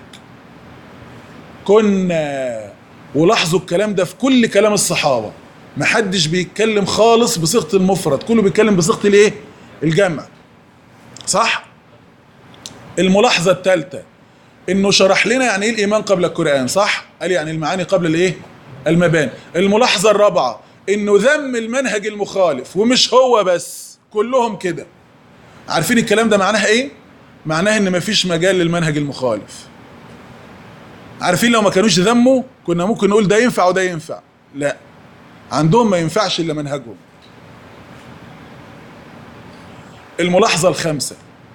[SPEAKER 1] كنا ولاحظوا الكلام ده في كل كلام الصحابة محدش بيتكلم خالص بصيغة المفرد كله بيتكلم بصيغة الايه الجمع صح الملاحظة الثالثة انه شرح لنا يعني ايه الايمان قبل القرآن صح قال يعني المعاني قبل الايه المباني الملاحظة الرابعة انه ذم المنهج المخالف ومش هو بس كلهم كده عارفين الكلام ده معناه ايه معناه ان مفيش مجال للمنهج المخالف عارفين لو ما كانوش ذموا كنا ممكن نقول ده ينفع وده ينفع لا عندهم ما ينفعش الا منهجهم الملاحظة الخامسة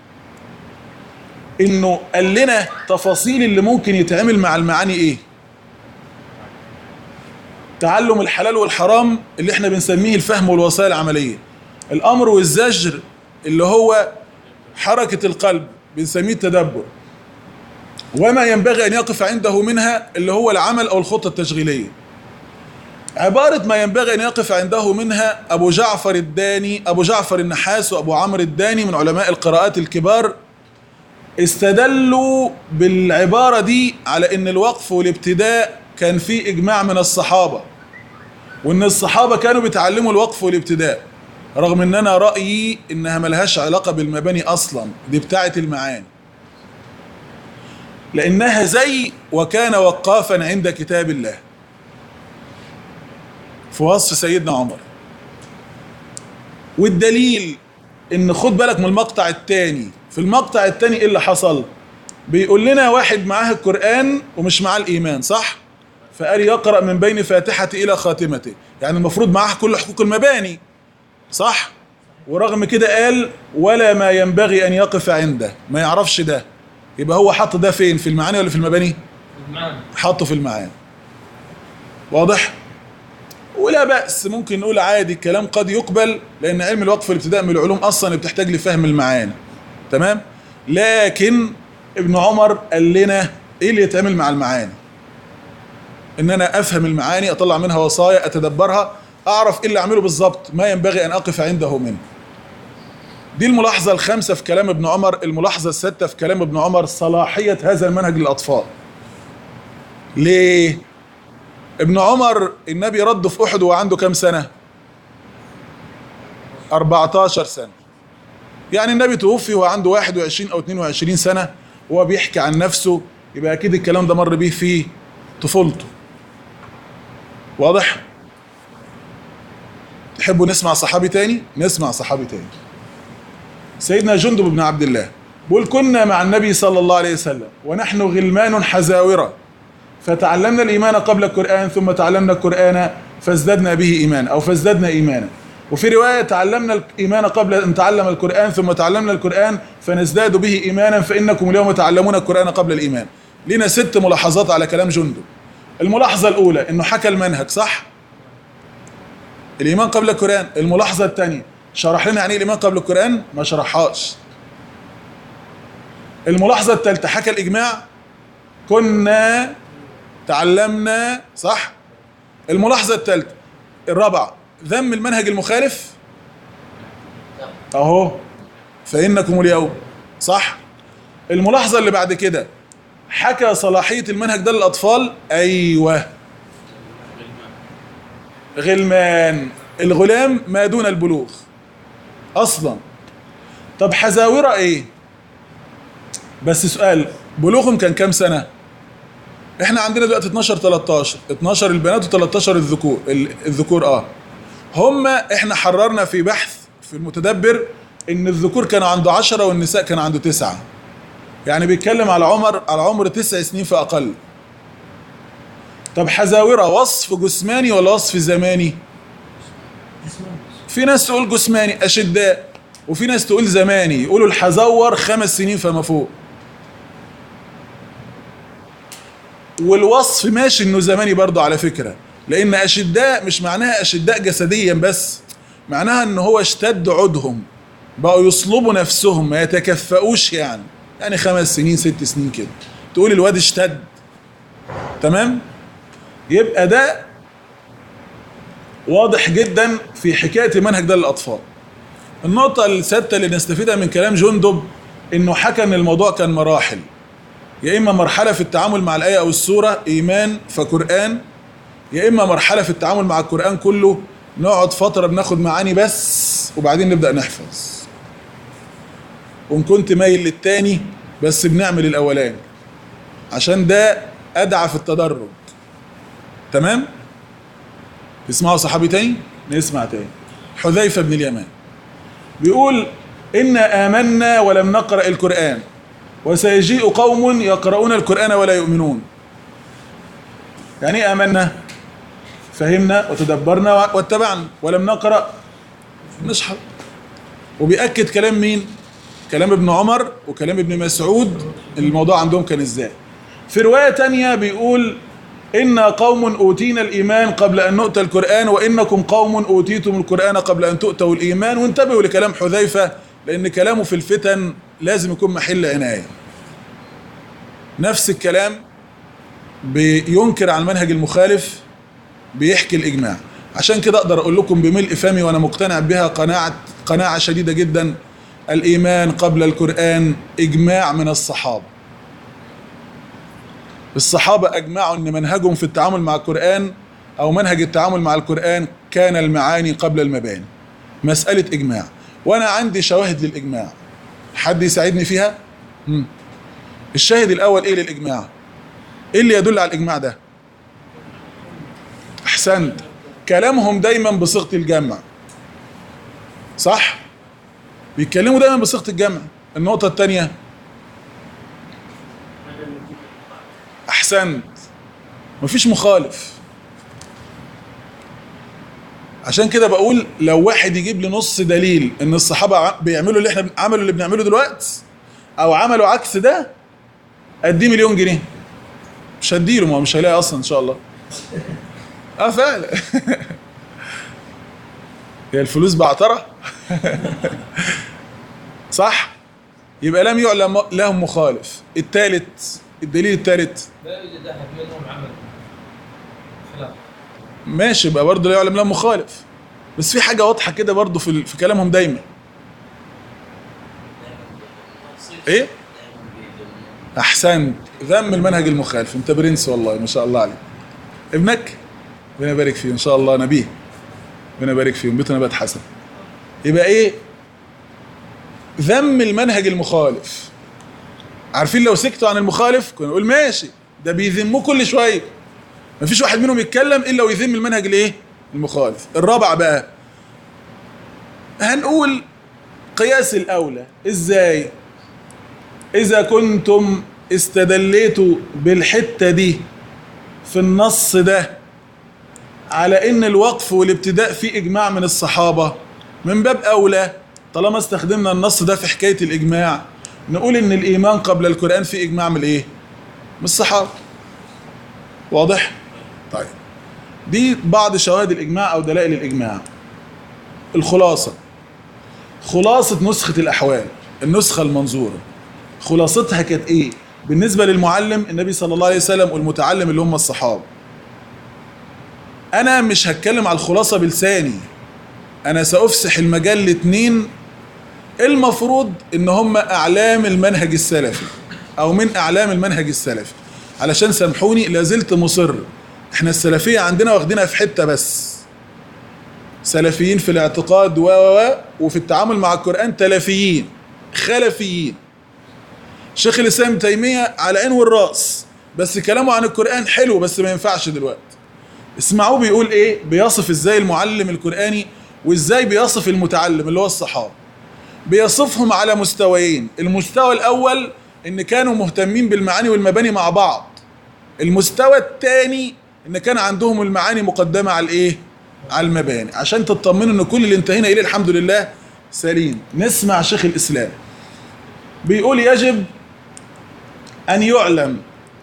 [SPEAKER 1] انه قال لنا تفاصيل اللي ممكن يتعمل مع المعاني ايه تعلم الحلال والحرام اللي احنا بنسميه الفهم والوسائل العملية الامر والزجر اللي هو حركة القلب بنسميه التدبر وما ينبغي ان يقف عنده منها اللي هو العمل او الخطة التشغيلية عبارة ما ينبغي ان يقف عنده منها ابو جعفر الداني ابو جعفر النحاس وابو عمرو الداني من علماء القراءات الكبار استدلوا بالعبارة دي على ان الوقف والابتداء كان في اجماع من الصحابة وان الصحابة كانوا بيتعلموا الوقف والابتداء رغم ان انا رأيي انها ملهاش علاقة بالمباني اصلا دي بتاعة المعاني لانها زي وكان وقافا عند كتاب الله في وصف سيدنا عمر والدليل ان خد بالك من المقطع الثاني في المقطع الثاني ايه اللي حصل بيقول لنا واحد معاه القرآن ومش معاه الإيمان صح فقال يقرأ من بين فاتحته إلى خاتمته يعني المفروض معاه كل حقوق المباني صح ورغم كده قال ولا ما ينبغي أن يقف عنده ما يعرفش ده يبقى هو حط ده فين في المعاني ولا في المباني
[SPEAKER 2] المعنى
[SPEAKER 1] حطه في المعاني واضح ولا بأس ممكن نقول عادي الكلام قد يقبل لأن علم الوقف والابتداء من العلوم أصلا اللي بتحتاج لفهم المعاني تمام لكن ابن عمر قال لنا ايه اللي يتعمل مع المعاني ان انا افهم المعاني اطلع منها وصايا اتدبرها اعرف ايه اللي اعمله بالظبط ما ينبغي ان اقف عنده منه دي الملاحظة الخامسة في كلام ابن عمر الملاحظة السادسة في كلام ابن عمر صلاحية هذا المنهج للأطفال ليه؟ ابن عمر النبي رد في أحد وهو عنده كام سنة؟ 14 سنة يعني النبي توفي وهو عنده 21 أو 22 سنة وهو بيحكي عن نفسه يبقى أكيد الكلام ده مر بيه في طفولته واضح؟ تحبوا نسمع صحابي تاني؟ نسمع صحابي تاني سيدنا جندب بن عبد الله بيقول كنا مع النبي صلى الله عليه وسلم ونحن غلمان حزاورة فتعلمنا الإيمان قبل القرآن ثم تعلمنا القرآن فازددنا به إيمانا أو فازددنا إيمانا وفي رواية تعلمنا الإيمان قبل أن نتعلم القرآن ثم تعلمنا القرآن فنزداد به إيمانا فإنكم اليوم تعلمون القرآن قبل الإيمان لنا ست ملاحظات على كلام جندب الملاحظة الأولى إنه حكى المنهج صح؟ الإيمان قبل القرآن الملاحظة الثانية شرح لنا يعني ايه الإيمان قبل القرآن ما شرحهاش الملاحظة الثالثة حكى الإجماع كنا تعلمنا صح الملاحظة الثالثة الرابعة ذم المنهج المخالف اهو فإنكم اليوم صح الملاحظة اللي بعد كده حكى صلاحية المنهج ده للأطفال أيوه غلمان الغلام ما دون البلوغ أصلا طب حزاورة إيه بس سؤال بلوغهم كان كام سنة احنا عندنا دلوقتي 12 13 12 البنات و13 الذكور ال- الذكور اه هم احنا حررنا في بحث في المتدبر ان الذكور كانوا عنده 10 والنساء كانوا عنده تسعة يعني بيتكلم على عمر على عمر تسع سنين فاقل طب حزاورة وصف جسماني ولا وصف زماني في ناس تقول جسماني اشداء وفي ناس تقول زماني يقولوا الحزور خمس سنين فما فوق والوصف ماشي انه زماني برضه على فكره لان اشداء مش معناها اشداء جسديا بس معناها ان هو اشتد عودهم بقوا يصلبوا نفسهم ما يتكفؤوش يعني يعني خمس سنين ست سنين كده تقول الواد اشتد تمام يبقى ده واضح جدا في حكايه المنهج ده للاطفال النقطه السادسه اللي نستفيدها من كلام جندب انه حكى ان الموضوع كان مراحل يا اما مرحله في التعامل مع الايه او السوره ايمان فقران يا اما مرحله في التعامل مع القران كله نقعد فتره بناخد معاني بس وبعدين نبدا نحفظ وان كنت مايل للتاني بس بنعمل الاولاني عشان ده ادعى في التدرج تمام تسمعوا صحابي تاني نسمع تاني حذيفه بن اليمان بيقول إنا آمنا ولم نقرأ القرآن وسيجيء قوم يقرؤون القرآن ولا يؤمنون يعني إيه آمنا فهمنا وتدبرنا واتبعنا ولم نقرأ نشحر وبيأكد كلام مين كلام ابن عمر وكلام ابن مسعود الموضوع عندهم كان ازاي في رواية تانية بيقول إنا قوم أوتينا الإيمان قبل أن نؤتى القرآن وإنكم قوم أوتيتم القرآن قبل أن تؤتوا الإيمان وانتبهوا لكلام حذيفة لأن كلامه في الفتن لازم يكون محل عناية نفس الكلام بينكر على المنهج المخالف بيحكي الإجماع عشان كده أقدر أقول لكم بملء فمي وأنا مقتنع بها قناعة قناعة شديدة جدا الإيمان قبل القرآن إجماع من الصحابة الصحابة أجمعوا أن منهجهم في التعامل مع القرآن أو منهج التعامل مع القرآن كان المعاني قبل المباني مسألة إجماع وأنا عندي شواهد للإجماع حد يساعدني فيها؟ مم. الشاهد الأول إيه للإجماع؟ إيه اللي يدل على الإجماع ده؟ أحسنت كلامهم دايما بصيغة الجمع صح؟ بيتكلموا دايما بصيغة الجمع النقطة الثانية احسنت مفيش مخالف عشان كده بقول لو واحد يجيب لي نص دليل ان الصحابه ع- بيعملوا اللي احنا عملوا اللي بنعمله دلوقتي او عملوا عكس ده اديه مليون جنيه مش هديله ما هو مش هيلاقي اصلا ان شاء الله اه فعلا هي الفلوس بعترة صح يبقى لم يعلم لهم مخالف الثالث الدليل الثالث
[SPEAKER 2] لا يوجد احد منهم عمل خلاف
[SPEAKER 1] ماشي يبقى برضه لا يعلم لهم مخالف بس في حاجة واضحة كده برضه في, في كلامهم دايما ايه احسنت ذم المنهج المخالف انت برنس والله ما شاء الله عليك ابنك ربنا يبارك فيه ان شاء الله نبيه ربنا يبارك فيه بيته نبات حسن يبقى ايه ذم المنهج المخالف عارفين لو سكتوا عن المخالف كنا نقول ماشي ده بيذموه كل شويه مفيش واحد منهم يتكلم الا ويذم المنهج الايه المخالف الرابع بقى هنقول قياس الاولى ازاي اذا كنتم استدليتوا بالحته دي في النص ده على ان الوقف والابتداء فيه اجماع من الصحابه من باب اولى طالما استخدمنا النص ده في حكايه الاجماع نقول ان الايمان قبل القران فيه اجماع من الايه من الصحابه واضح طيب دي بعض شواهد الاجماع او دلائل الاجماع الخلاصه خلاصه نسخه الاحوال النسخه المنظوره خلاصتها كانت ايه بالنسبه للمعلم النبي صلى الله عليه وسلم والمتعلم اللي هم الصحابه انا مش هتكلم على الخلاصه بلساني انا سافسح المجال لاتنين المفروض ان هم اعلام المنهج السلفي او من اعلام المنهج السلفي علشان سامحوني لازلت مصر احنا السلفيه عندنا واخدينها في حته بس سلفيين في الاعتقاد و و و وفي التعامل مع القران تلفيين خلفيين شيخ الاسلام ابن تيميه على عين والراس بس كلامه عن القران حلو بس ما ينفعش دلوقتي اسمعوه بيقول ايه بيصف ازاي المعلم القراني وازاي بيصف المتعلم اللي هو الصحابه بيصفهم على مستويين المستوى الاول ان كانوا مهتمين بالمعاني والمباني مع بعض المستوى الثاني ان كان عندهم المعاني مقدمه على الايه على المباني عشان تطمنوا ان كل اللي انتهينا اليه الحمد لله سليم نسمع شيخ الاسلام بيقول يجب ان يعلم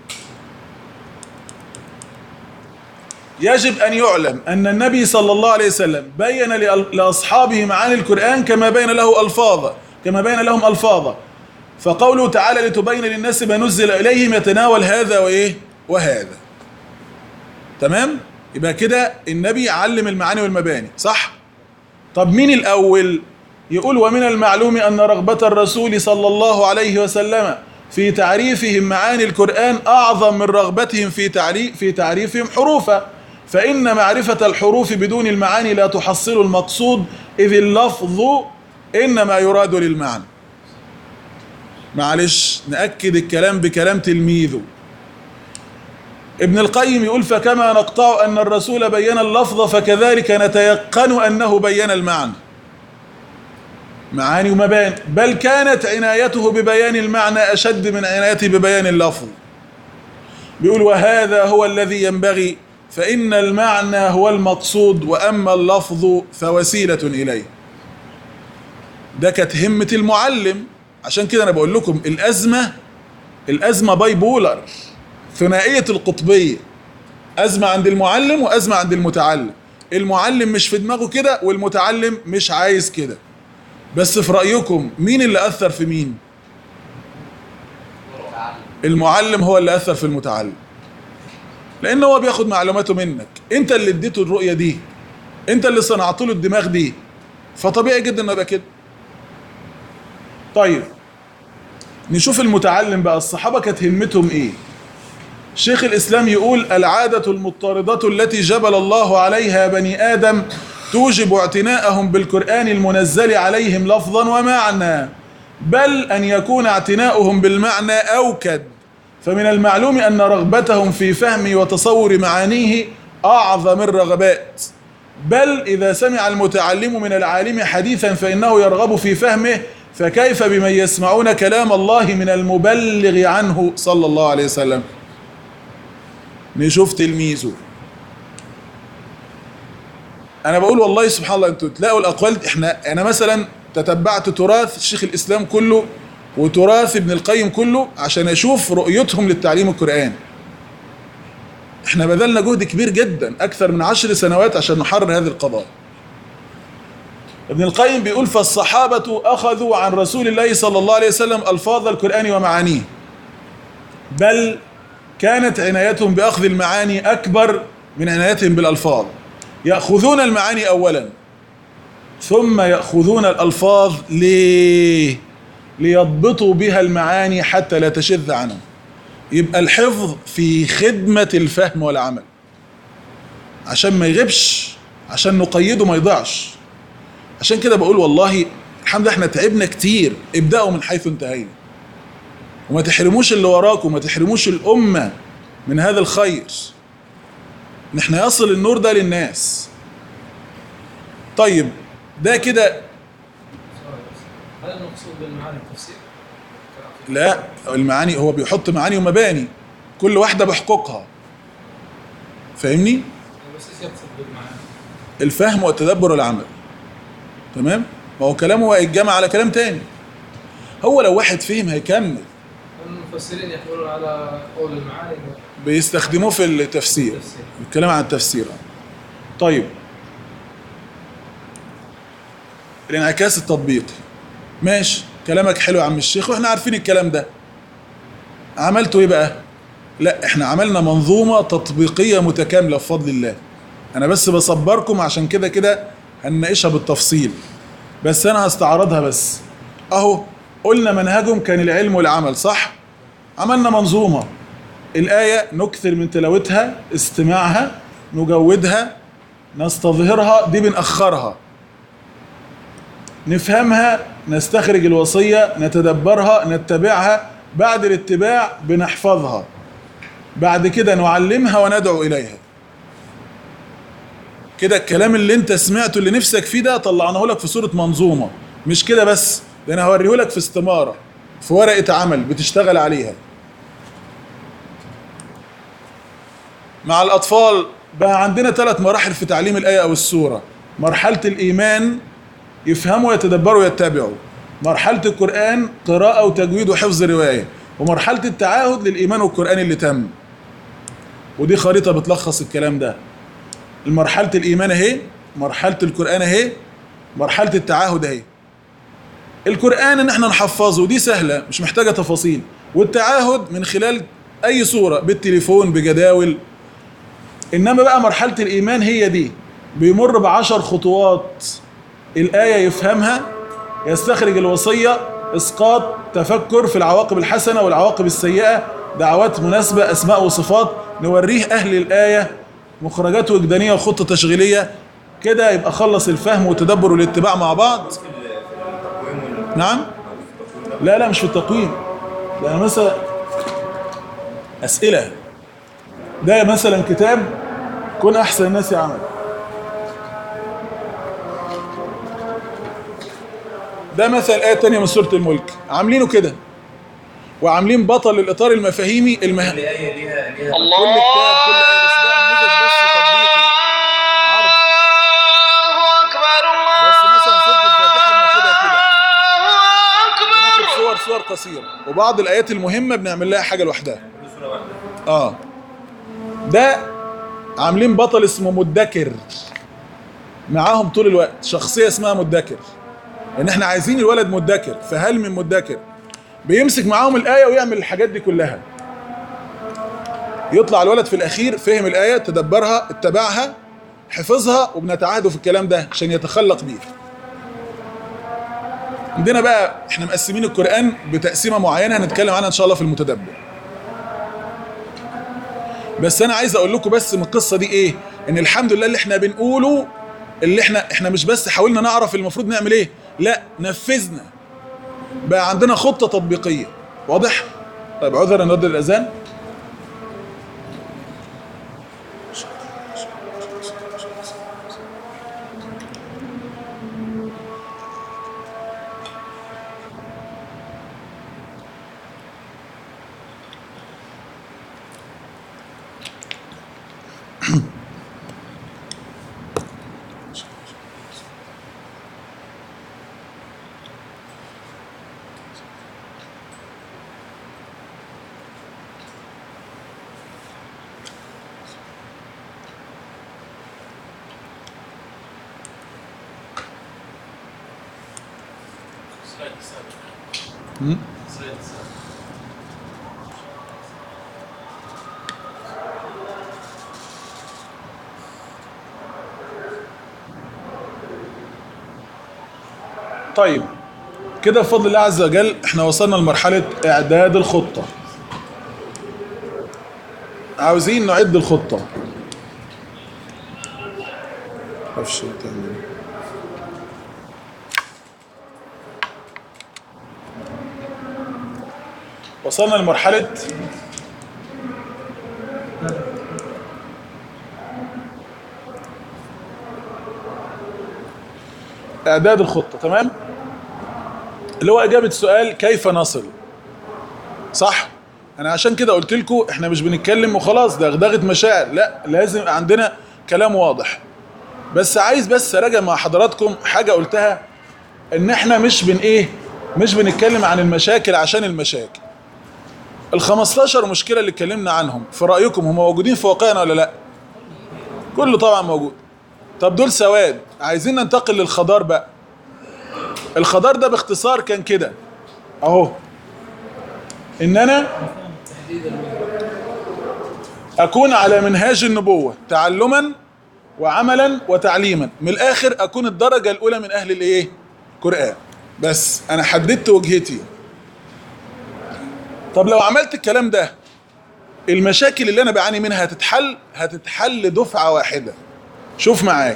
[SPEAKER 1] يجب أن يعلم أن النبي صلى الله عليه وسلم بين لأل- لأصحابه معاني القرآن كما بين له ألفاظا كما بين لهم ألفاظا فقوله تعالى لتبين للناس ما نزل إليهم يتناول هذا وإيه وهذا تمام يبقى كده النبي علم المعاني والمباني صح طب مين الأول يقول ومن المعلوم أن رغبة الرسول صلى الله عليه وسلم في تعريفهم معاني القرآن أعظم من رغبتهم في تعريف في تعريفهم حروفا فإن معرفة الحروف بدون المعاني لا تحصل المقصود إذ اللفظ إنما يراد للمعنى معلش نأكد الكلام بكلام تلميذه ابن القيم يقول فكما نقطع أن الرسول بين اللفظ فكذلك نتيقن أنه بين المعنى معاني ومباني بل كانت عنايته ببيان المعنى أشد من عنايته ببيان اللفظ بيقول وهذا هو الذي ينبغي فإن المعنى هو المقصود وأما اللفظ فوسيلة إليه ده كانت همة المعلم عشان كده أنا بقول لكم الأزمة الأزمة باي بولر ثنائية القطبية أزمة عند المعلم وأزمة عند المتعلم المعلم مش في دماغه كده والمتعلم مش عايز كده بس في رأيكم مين اللي أثر في مين المعلم هو اللي أثر في المتعلم لأن هو بياخد معلوماته منك أنت اللي اديته الرؤية دي أنت اللي صنعت له الدماغ دي فطبيعي جدا انه يبقى كده طيب نشوف المتعلم بقى الصحابة كانت همتهم ايه شيخ الإسلام يقول العادة المضطردة التي جبل الله عليها بني آدم توجب اعتناءهم بالقرآن المنزل عليهم لفظا ومعنى بل أن يكون اعتناؤهم بالمعنى أوكد فمن المعلوم أن رغبتهم في فهم وتصور معانيه أعظم الرغبات بل إذا سمع المتعلم من العالم حديثا فإنه يرغب في فهمه فكيف بمن يسمعون كلام الله من المبلغ عنه صلى الله عليه وسلم نشوف تلميذه انا بقول والله سبحان الله انتوا تلاقوا الاقوال احنا انا مثلا تتبعت تراث شيخ الاسلام كله وتراث ابن القيم كله عشان اشوف رؤيتهم للتعليم القرآني احنا بذلنا جهد كبير جدا اكثر من عشر سنوات عشان نحرر هذه القضايا ابن القيم بيقول فالصحابة أخذوا عن رسول الله صلى الله عليه وسلم ألفاظ القرآن ومعانيه بل كانت عنايتهم بأخذ المعاني أكبر من عنايتهم بالألفاظ يأخذون المعاني أولا ثم يأخذون الألفاظ ليه؟ ليضبطوا بها المعاني حتى لا تشذ عنهم يبقى الحفظ في خدمة الفهم والعمل عشان ما يغيبش عشان نقيده ما يضيعش عشان كده بقول والله الحمد لله احنا تعبنا كتير ابدأوا من حيث انتهينا وما تحرموش اللي وراكم وما تحرموش الأمة من هذا الخير ان احنا يصل النور ده للناس طيب ده كده
[SPEAKER 2] سؤال بس. هل المقصود بالمعاني التفسير؟
[SPEAKER 1] لا المعاني هو بيحط معاني ومباني كل واحدة بحقوقها فاهمني
[SPEAKER 2] بس ايش يقصد بالمعاني؟
[SPEAKER 1] الفهم والتدبر والعمل تمام ما هو كلامه هيتجمع على كلام تاني هو لو واحد فهم هيكمل
[SPEAKER 2] المفسرين يحملون على قول المعاني
[SPEAKER 1] بيستخدموه في التفسير
[SPEAKER 2] والتفسير
[SPEAKER 1] الكلام عن التفسير طيب الانعكاس التطبيقي ماشي كلامك حلو يا عم الشيخ واحنا عارفين الكلام ده عملتوا ايه بقى لا احنا عملنا منظومة تطبيقية متكاملة بفضل الله انا بس بصبركم عشان كده كده هنناقشها بالتفصيل بس انا هستعرضها بس اهو قلنا منهجهم كان العلم والعمل صح عملنا منظومة الآية نكثر من تلاوتها استماعها نجودها نستظهرها دي بنأخرها نفهمها نستخرج الوصية نتدبرها نتبعها بعد الاتباع بنحفظها بعد كده نعلمها وندعو إليها كده الكلام اللي انت سمعته اللي نفسك فيه ده طلعناه لك في صورة منظومة مش كده بس ده انا هوريه لك في استمارة في ورقة عمل بتشتغل عليها مع الأطفال بقى عندنا ثلاث مراحل في تعليم الآية أو السورة مرحلة الإيمان يفهموا يتدبروا يتبعوا مرحلة القرآن قراءة وتجويد وحفظ رواية ومرحلة التعاهد للإيمان والقرآن اللي تم ودي خريطة بتلخص الكلام ده مرحلة الإيمان أهي مرحلة القرآن أهي مرحلة التعاهد أهي القرآن إن احنا نحفظه دي سهلة مش محتاجة تفاصيل والتعاهد من خلال أي صورة بالتليفون بجداول إنما بقى مرحلة الإيمان هي دي بيمر بعشر خطوات الآية يفهمها يستخرج الوصية إسقاط تفكر في العواقب الحسنة والعواقب السيئة دعوات مناسبة أسماء وصفات نوريه أهل الآية مخرجات وجدانية وخطة تشغيلية كده يبقى خلص الفهم والتدبر والاتباع مع بعض نعم لا لا مش في التقويم ده أنا مثلا أسئلة ده مثلا كتاب كن أحسن الناس يعمل ده مثل آية تانية من سورة الملك عاملينه كده وعاملين بطل الإطار المفاهيمي المه...
[SPEAKER 3] كل آية ليها ليها
[SPEAKER 1] كل كتاب كل آية بس ده نموذج بس تطبيقي عرض بس مثلا سورة الفاتحة بناخدها كده بناخد صور صور قصيرة وبعض الآيات المهمة بنعمل لها حاجة لوحدها
[SPEAKER 3] كل سورة واحدة
[SPEAKER 1] اه ده عاملين بطل اسمه مدكر معاهم طول الوقت شخصية اسمها مدكر ان احنا عايزين الولد مدكر فهل من مدكر بيمسك معاهم الآية ويعمل الحاجات دي كلها يطلع الولد في الأخير فهم الآية تدبرها اتبعها حفظها وبنتعاهدوا في الكلام ده عشان يتخلق بيه عندنا بقى احنا مقسمين القرآن بتقسيمة معينة هنتكلم عنها ان شاء الله في المتدبر بس انا عايز اقول لكم بس من القصة دي ايه ان الحمد لله اللي احنا بنقوله اللي احنا احنا مش بس حاولنا نعرف المفروض نعمل ايه لا نفذنا بقى عندنا خطة تطبيقية واضح طيب عذرا نرد الاذان
[SPEAKER 2] سلايد السابق
[SPEAKER 1] م?
[SPEAKER 2] سلايد السابق
[SPEAKER 1] طيب كده بفضل الله عز وجل احنا وصلنا لمرحلة اعداد الخطة عاوزين نعد الخطة معرفش تعمل إيه. وصلنا لمرحلة اعداد الخطة تمام اللي هو اجابة سؤال كيف نصل صح انا عشان كده قلت لكم احنا مش بنتكلم وخلاص ده دغدغه مشاعر لا لازم يبقى عندنا كلام واضح بس عايز بس اراجع مع حضراتكم حاجة قلتها ان احنا مش بن ايه مش بنتكلم عن المشاكل عشان المشاكل ال 15 مشكلة اللي اتكلمنا عنهم في رأيكم هم موجودين في واقعنا ولا لا كله طبعا موجود طب دول سواد عايزين ننتقل للخضار بقى الخضار ده باختصار كان كده اهو ان انا اكون على منهاج النبوة تعلما وعملا وتعليما من الاخر اكون الدرجة الاولى من اهل الايه قرآن بس انا حددت وجهتي طب لو عملت الكلام ده المشاكل اللي انا بعاني منها هتتحل هتتحل دفعة واحدة شوف معايا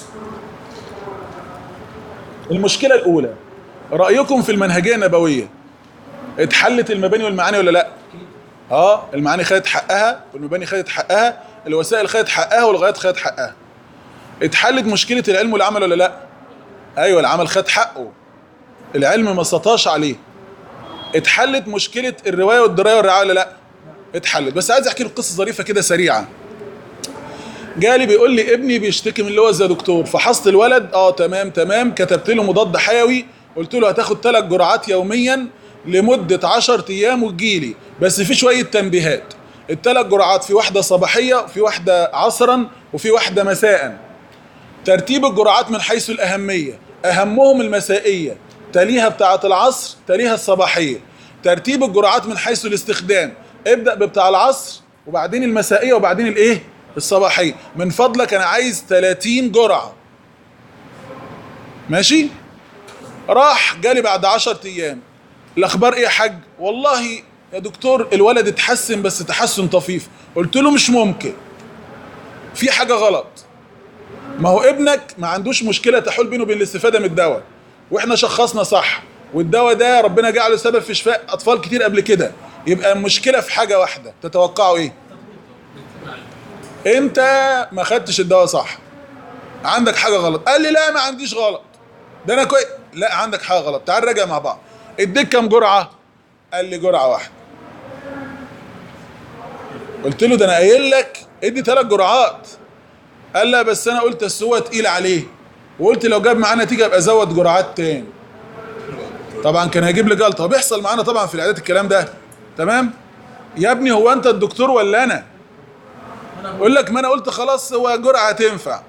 [SPEAKER 1] المشكلة الأولى رأيكم في المنهجية النبوية اتحلت المباني والمعاني ولا لا؟ اه المعاني خدت حقها والمباني خدت حقها الوسائل خدت حقها والغايات خدت حقها اتحلت مشكلة العلم والعمل ولا لا؟ ايوه العمل خد حقه العلم ما استطاعش عليه اتحلت مشكلة الرواية والدراية والرعاية ولا لا؟ اتحلت بس عايز احكي لكم قصة ظريفة كده سريعة جالي بيقول لي ابني بيشتكي من اللوز يا دكتور فحصت الولد اه تمام تمام كتبت له مضاد حيوي قلت له هتاخد ثلاث جرعات يوميا لمدة 10 ايام وتجيلي بس في شوية تنبيهات الثلاث جرعات في واحدة صباحية وفي واحدة عصرا وفي واحدة مساء ترتيب الجرعات من حيث الأهمية أهمهم المسائية تليها بتاعة العصر تليها الصباحية ترتيب الجرعات من حيث الاستخدام ابدأ ببتاع العصر وبعدين المسائية وبعدين الايه الصباحية من فضلك انا عايز 30 جرعة ماشي راح جالي بعد 10 ايام الاخبار ايه يا حاج والله يا دكتور الولد اتحسن بس تحسن طفيف قلت له مش ممكن في حاجة غلط ما هو ابنك ما عندوش مشكلة تحول بينه وبين الاستفادة من الدواء واحنا شخصنا صح والدواء ده ربنا جعله سبب في شفاء اطفال كتير قبل كده يبقى المشكلة في حاجة واحدة تتوقعوا ايه انت ما خدتش الدواء صح عندك حاجة غلط قال لي لا ما عنديش غلط ده انا كويس لا عندك حاجة غلط تعال راجع مع بعض اديك كام جرعة قال لي جرعة واحدة قلت له ده انا قايل لك ادي ثلاث جرعات قال لا بس انا قلت السوى تقيل عليه وقلت لو جاب معاه نتيجه ابقى ازود جرعات تاني طبعا كان هيجيب لي جلطه وبيحصل معانا طبعا في العيادات الكلام ده تمام يا ابني هو انت الدكتور ولا انا يقول لك ما انا قلت خلاص هو جرعه تنفع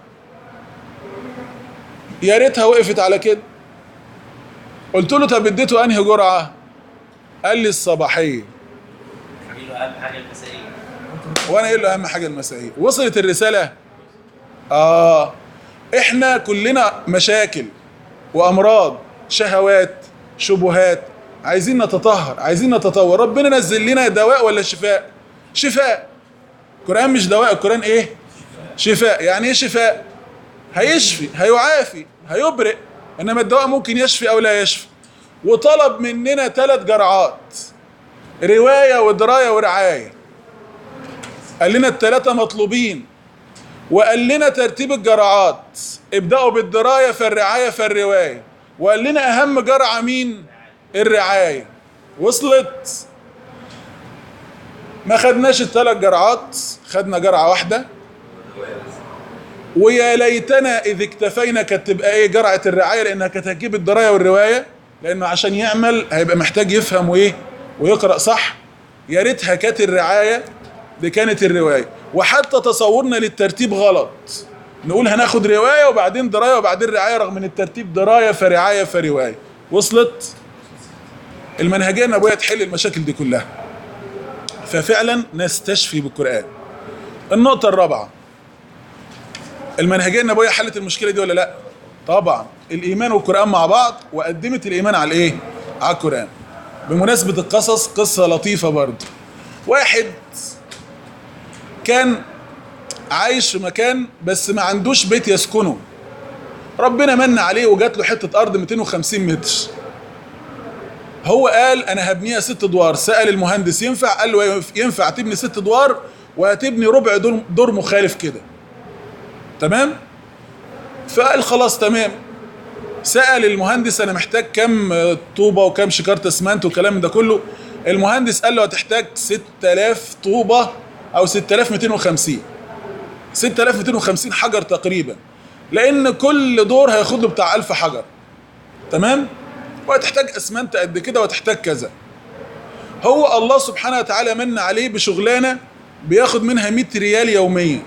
[SPEAKER 1] يا ريتها وقفت على كده قلت له طب اديته انهي جرعه قال لي الصباحيه
[SPEAKER 5] حبيبي اهم حاجه المسائيه
[SPEAKER 1] وانا قايل له اهم حاجه المسائيه وصلت الرساله اه احنا كلنا مشاكل وامراض شهوات شبهات عايزين نتطهر عايزين نتطور ربنا نزل لنا دواء ولا شفاء شفاء القران مش دواء القران ايه شفاء يعني ايه شفاء هيشفي هيعافي هيبرئ انما الدواء ممكن يشفي او لا يشفي وطلب مننا ثلاث جرعات روايه ودرايه ورعايه قال لنا الثلاثه مطلوبين وقال لنا ترتيب الجرعات ابدأوا بالدراية فالرعاية فالرواية وقال لنا أهم جرعة مين الرعاية وصلت ما خدناش الثلاث جرعات خدنا جرعة واحدة ويا ليتنا إذ اكتفينا كانت تبقى إيه جرعة الرعاية لأنها كانت هتجيب الدراية والرواية لأنه عشان يعمل هيبقى محتاج يفهم وإيه ويقرأ صح يا ريتها كانت الرعاية دي كانت الرواية وحتى تصورنا للترتيب غلط نقول هناخد رواية وبعدين دراية وبعدين رعاية رغم ان الترتيب دراية فرعاية فرواية وصلت المنهجيه النبويه تحل المشاكل دي كلها ففعلا نستشفي بالقران النقطه الرابعه المنهجيه النبويه حلت المشكله دي ولا لا طبعا الايمان والقران مع بعض وقدمت الايمان على الايه على القران بمناسبه القصص قصه لطيفه برضه واحد كان عايش في مكان بس ما عندوش بيت يسكنه ربنا من عليه وجات له حته ارض 250 متر هو قال انا هبنيها ست ادوار سال المهندس ينفع قال له ينفع تبني ست ادوار وهتبني ربع دور, دور مخالف كده تمام فقال خلاص تمام سال المهندس انا محتاج كم طوبه وكم شكاره اسمنت والكلام ده كله المهندس قال له هتحتاج 6000 طوبه او 6250 6250 حجر تقريبا لان كل دور هياخد له بتاع 1000 حجر تمام وهتحتاج اسمنت قد كده وهتحتاج كذا هو الله سبحانه وتعالى من عليه بشغلانه بياخد منها 100 ريال يوميا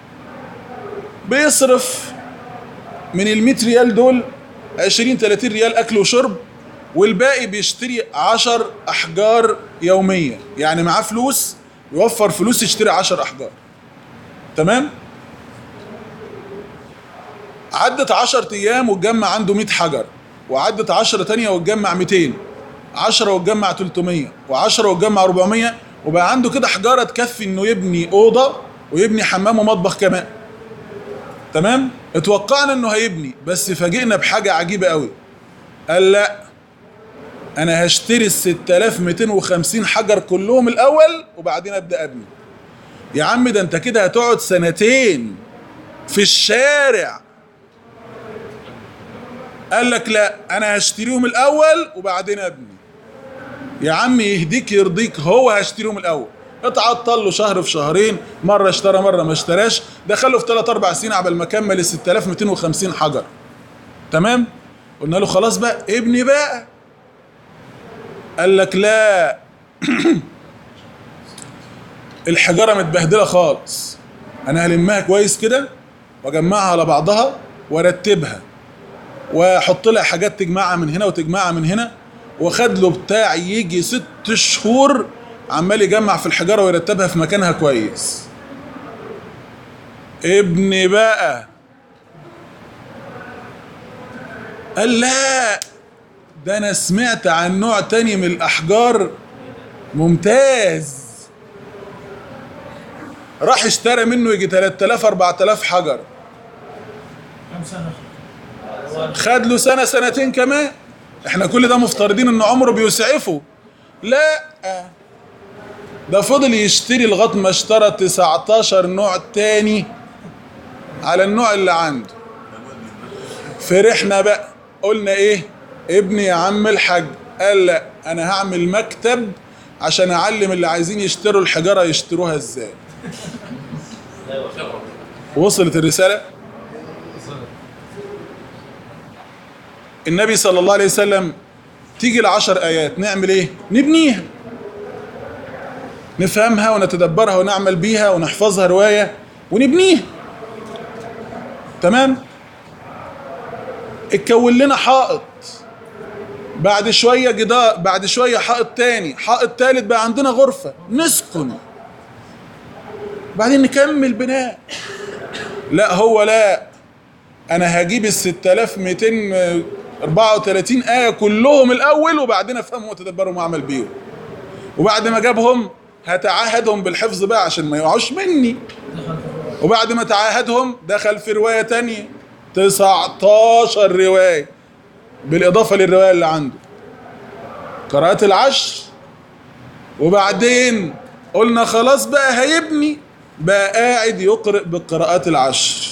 [SPEAKER 1] بيصرف من ال 100 ريال دول 20 30 ريال اكل وشرب والباقي بيشتري 10 احجار يوميا يعني معاه فلوس يوفر فلوس يشتري 10 احجار تمام عدت 10 ايام واتجمع عنده 100 حجر وعدت 10 تانية واتجمع 200 10 واتجمع 300 و10 واتجمع 400 وبقى عنده كده حجاره تكفي انه يبني اوضه ويبني حمام ومطبخ كمان تمام اتوقعنا انه هيبني بس فاجئنا بحاجه عجيبه قوي قال لا انا هشتري ال 6250 حجر كلهم الاول وبعدين ابدا ابني يا عم ده انت كده هتقعد سنتين في الشارع قال لك لا انا هشتريهم الاول وبعدين ابني يا عم يهديك يرضيك هو هشتريهم الاول اتعطل له شهر في شهرين مره اشترى مره ما اشتراش دخله في 3 4 سنين عبال ما كمل ال 6250 حجر تمام قلنا له خلاص بقى ابني بقى قال لك لا الحجاره متبهدله خالص انا هلمها كويس كده واجمعها على بعضها وارتبها واحط لها حاجات تجمعها من هنا وتجمعها من هنا وخد له بتاع يجي ست شهور عمال يجمع في الحجاره ويرتبها في مكانها كويس ابني بقى قال لا ده انا سمعت عن نوع تاني من الاحجار ممتاز راح اشترى منه يجي 3000 4000 حجر
[SPEAKER 2] كم سنه
[SPEAKER 1] خد له سنه سنتين كمان احنا كل ده مفترضين ان عمره بيسعفه لا ده فضل يشتري لغايه ما اشترى 19 نوع تاني على النوع اللي عنده فرحنا بقى قلنا ايه ابني يا عم الحاج قال لا انا هعمل مكتب عشان اعلم اللي عايزين يشتروا الحجاره يشتروها ازاي وصلت الرساله النبي صلى الله عليه وسلم تيجي العشر آيات نعمل إيه؟ نبنيها نفهمها ونتدبرها ونعمل بيها ونحفظها رواية ونبنيها تمام؟ اتكون لنا حائط بعد شوية جدار بعد شوية حائط تاني حائط تالت بقى عندنا غرفة نسكن بعدين نكمل بناء لا هو لا انا هجيب ال 6234 آية كلهم الأول وبعدين أفهمهم وأتدبرهم وأعمل بيهم. وبعد ما جابهم هتعاهدهم بالحفظ بقى عشان ما يقعوش مني. وبعد ما تعاهدهم دخل في رواية تانية 19 رواية بالإضافة للرواية اللي عنده. قراءات العشر وبعدين قلنا خلاص بقى هيبني بقى قاعد يقرأ بالقراءات العشر.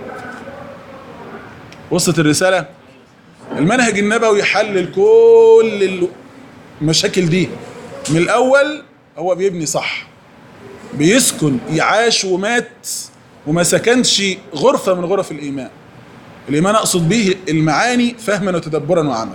[SPEAKER 1] وصلت الرسالة؟ المنهج النبوي حلل كل المشاكل دي من الأول هو بيبني صح بيسكن يعاش ومات وما سكنش غرفة من غرف الإيمان الإيمان أقصد به المعاني فهما وتدبرا وعملا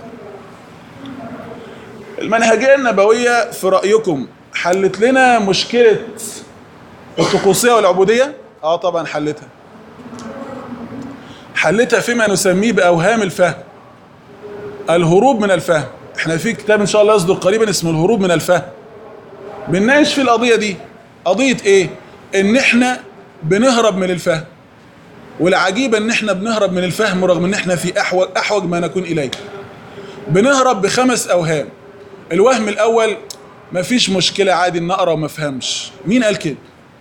[SPEAKER 1] المنهجية النبوية في رأيكم حلت لنا مشكلة الطقوسية والعبودية؟ اه طبعا حلتها حلتها فيما نسميه بأوهام الفهم الهروب من الفهم احنا في كتاب ان شاء الله يصدر قريبا اسمه الهروب من الفهم بنناقش في القضيه دي قضيه ايه ان احنا بنهرب من الفهم والعجيب ان احنا بنهرب من الفهم رغم ان احنا في احوج احوج ما نكون اليه بنهرب بخمس اوهام الوهم الاول مفيش مشكله عادي ان اقرا وما افهمش مين قال كده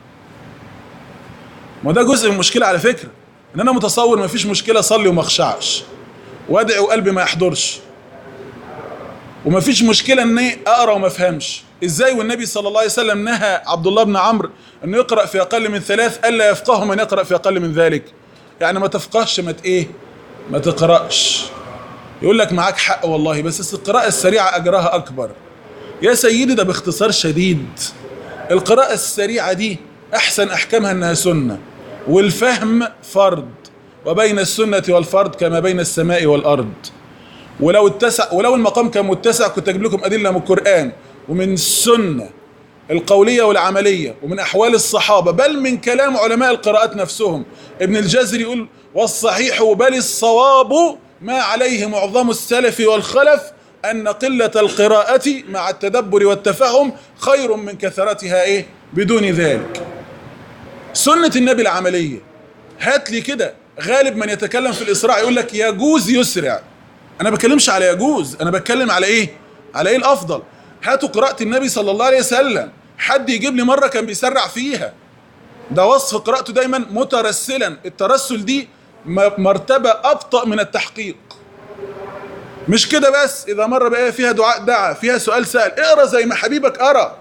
[SPEAKER 1] ما ده جزء من المشكله على فكره ان انا متصور مفيش مشكله اصلي وما اخشعش وادعي وقلبي ما يحضرش ومفيش مشكله اني اقرا وما افهمش ازاي والنبي صلى الله عليه وسلم نهى عبد الله بن عمرو انه يقرا في اقل من ثلاث الا يفقه من يقرا في اقل من ذلك يعني ما تفقهش ما ت- ايه ما تقراش يقول لك معاك حق والله بس القراءه السريعه اجرها اكبر يا سيدي ده باختصار شديد القراءة السريعة دي أحسن أحكامها أنها سنة والفهم فرض وبين السنة والفرض كما بين السماء والأرض ولو اتسع ولو المقام كان متسع كنت أجيب لكم أدلة من القرآن ومن السنة القولية والعملية ومن أحوال الصحابة بل من كلام علماء القراءات نفسهم ابن الجزري يقول والصحيح بل الصواب ما عليه معظم السلف والخلف أن قلة القراءة مع التدبر والتفهم خير من كثرتها إيه بدون ذلك سنة النبي العملية هات لي كده غالب من يتكلم في الإسراع يقول لك يجوز يسرع أنا بتكلمش على يجوز أنا بتكلم على إيه على إيه الأفضل هاتوا قراءة النبي صلى الله عليه وسلم حد يجيب لي مرة كان بيسرع فيها ده وصف قراءته دايما مترسلا الترسل دي م- مرتبة أبطأ من التحقيق مش كده بس إذا مر بقى فيها دعاء دعا فيها سؤال سأل اقرا زي ما حبيبك قرأ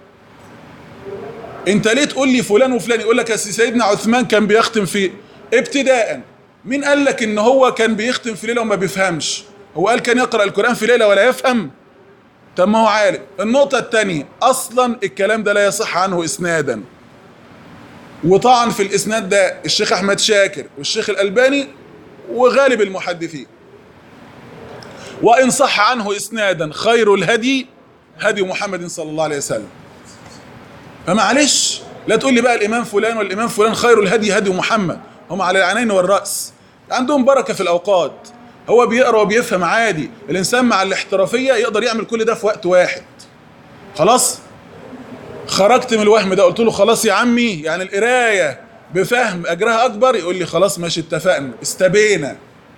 [SPEAKER 1] انت ليه تقول لي فلان وفلان يقول لك يا سي- سيدنا عثمان كان بيختم في ابتداء مين قال لك ان هو كان بيختم في ليله وما بيفهمش هو قال كان يقرا القران في ليله ولا يفهم طب ما هو عارف النقطه الثانيه اصلا الكلام ده لا يصح عنه اسنادا وطعن في الاسناد ده الشيخ احمد شاكر والشيخ الالباني وغالب المحدثين وان صح عنه اسنادا خير الهدي هدي محمد صلى الله عليه وسلم فمعلش لا تقول لي بقى الامام فلان والامام فلان خير الهدي هدي محمد هم على العينين والراس عندهم بركه في الاوقات هو بيقرا وبيفهم عادي الانسان مع الاحترافيه يقدر يعمل كل ده في وقت واحد خلاص خرجت من الوهم ده قلت له خلاص يا عمي يعني القرايه بفهم اجرها اكبر يقول لي خلاص ماشي اتفقنا استبينا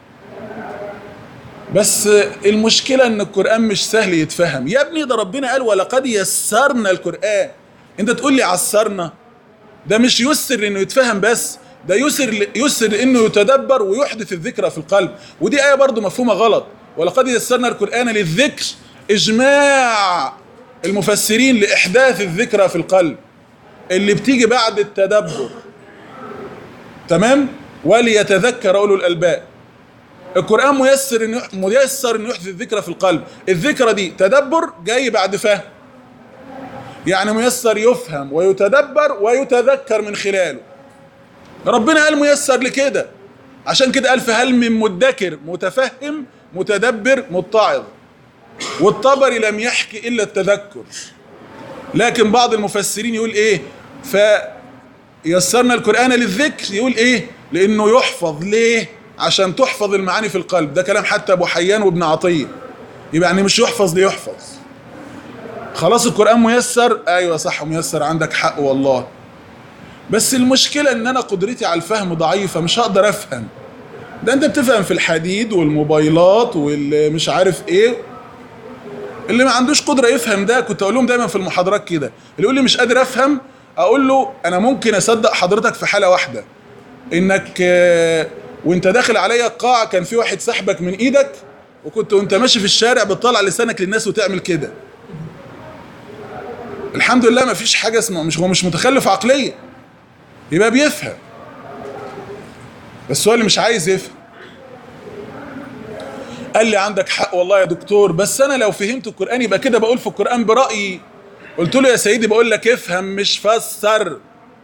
[SPEAKER 1] بس المشكله ان القران مش سهل يتفهم يا ابني ده ربنا قال ولقد يسرنا القران انت تقول لي عسرنا ده مش يسر انه يتفهم بس ده يسر يسر انه يتدبر ويحدث الذكرى في القلب ودي ايه برضو مفهومه غلط ولقد يسرنا القران للذكر اجماع المفسرين لاحداث الذكرى في القلب اللي بتيجي بعد التدبر تمام وليتذكر اولو الالباب القران ميسر انه ميسر انه يحدث الذكرى في القلب الذكرى دي تدبر جاي بعد فهم يعني ميسر يفهم ويتدبر ويتذكر من خلاله ربنا قال ميسر لكده عشان كده قال فهل من مدكر متفهم متدبر متعظ والطبري لم يحكي الا التذكر لكن بعض المفسرين يقول ايه فيسرنا القران للذكر يقول ايه لانه يحفظ ليه عشان تحفظ المعاني في القلب ده كلام حتى ابو حيان وابن عطيه يبقى يعني مش يحفظ ليحفظ خلاص القرآن ميسر ايوه صح ميسر عندك حق والله بس المشكلة ان انا قدرتي على الفهم ضعيفة مش هقدر افهم ده انت بتفهم في الحديد والموبايلات واللي مش عارف ايه اللي ما عندوش قدرة يفهم ده كنت اقول لهم دايما في المحاضرات كده اللي يقول لي مش قادر افهم اقول له انا ممكن اصدق حضرتك في حالة واحدة انك آه، وانت داخل عليا القاعة كان في واحد سحبك من ايدك وكنت وانت ماشي في الشارع بتطلع لسانك للناس وتعمل كده الحمد لله ما فيش حاجه اسمها مش هو مش متخلف عقليا يبقى بيفهم بس هو اللي مش عايز يفهم قال لي عندك حق والله يا دكتور بس انا لو فهمت القران يبقى كده بقول في القران برايي قلت له يا سيدي بقول لك افهم مش فسر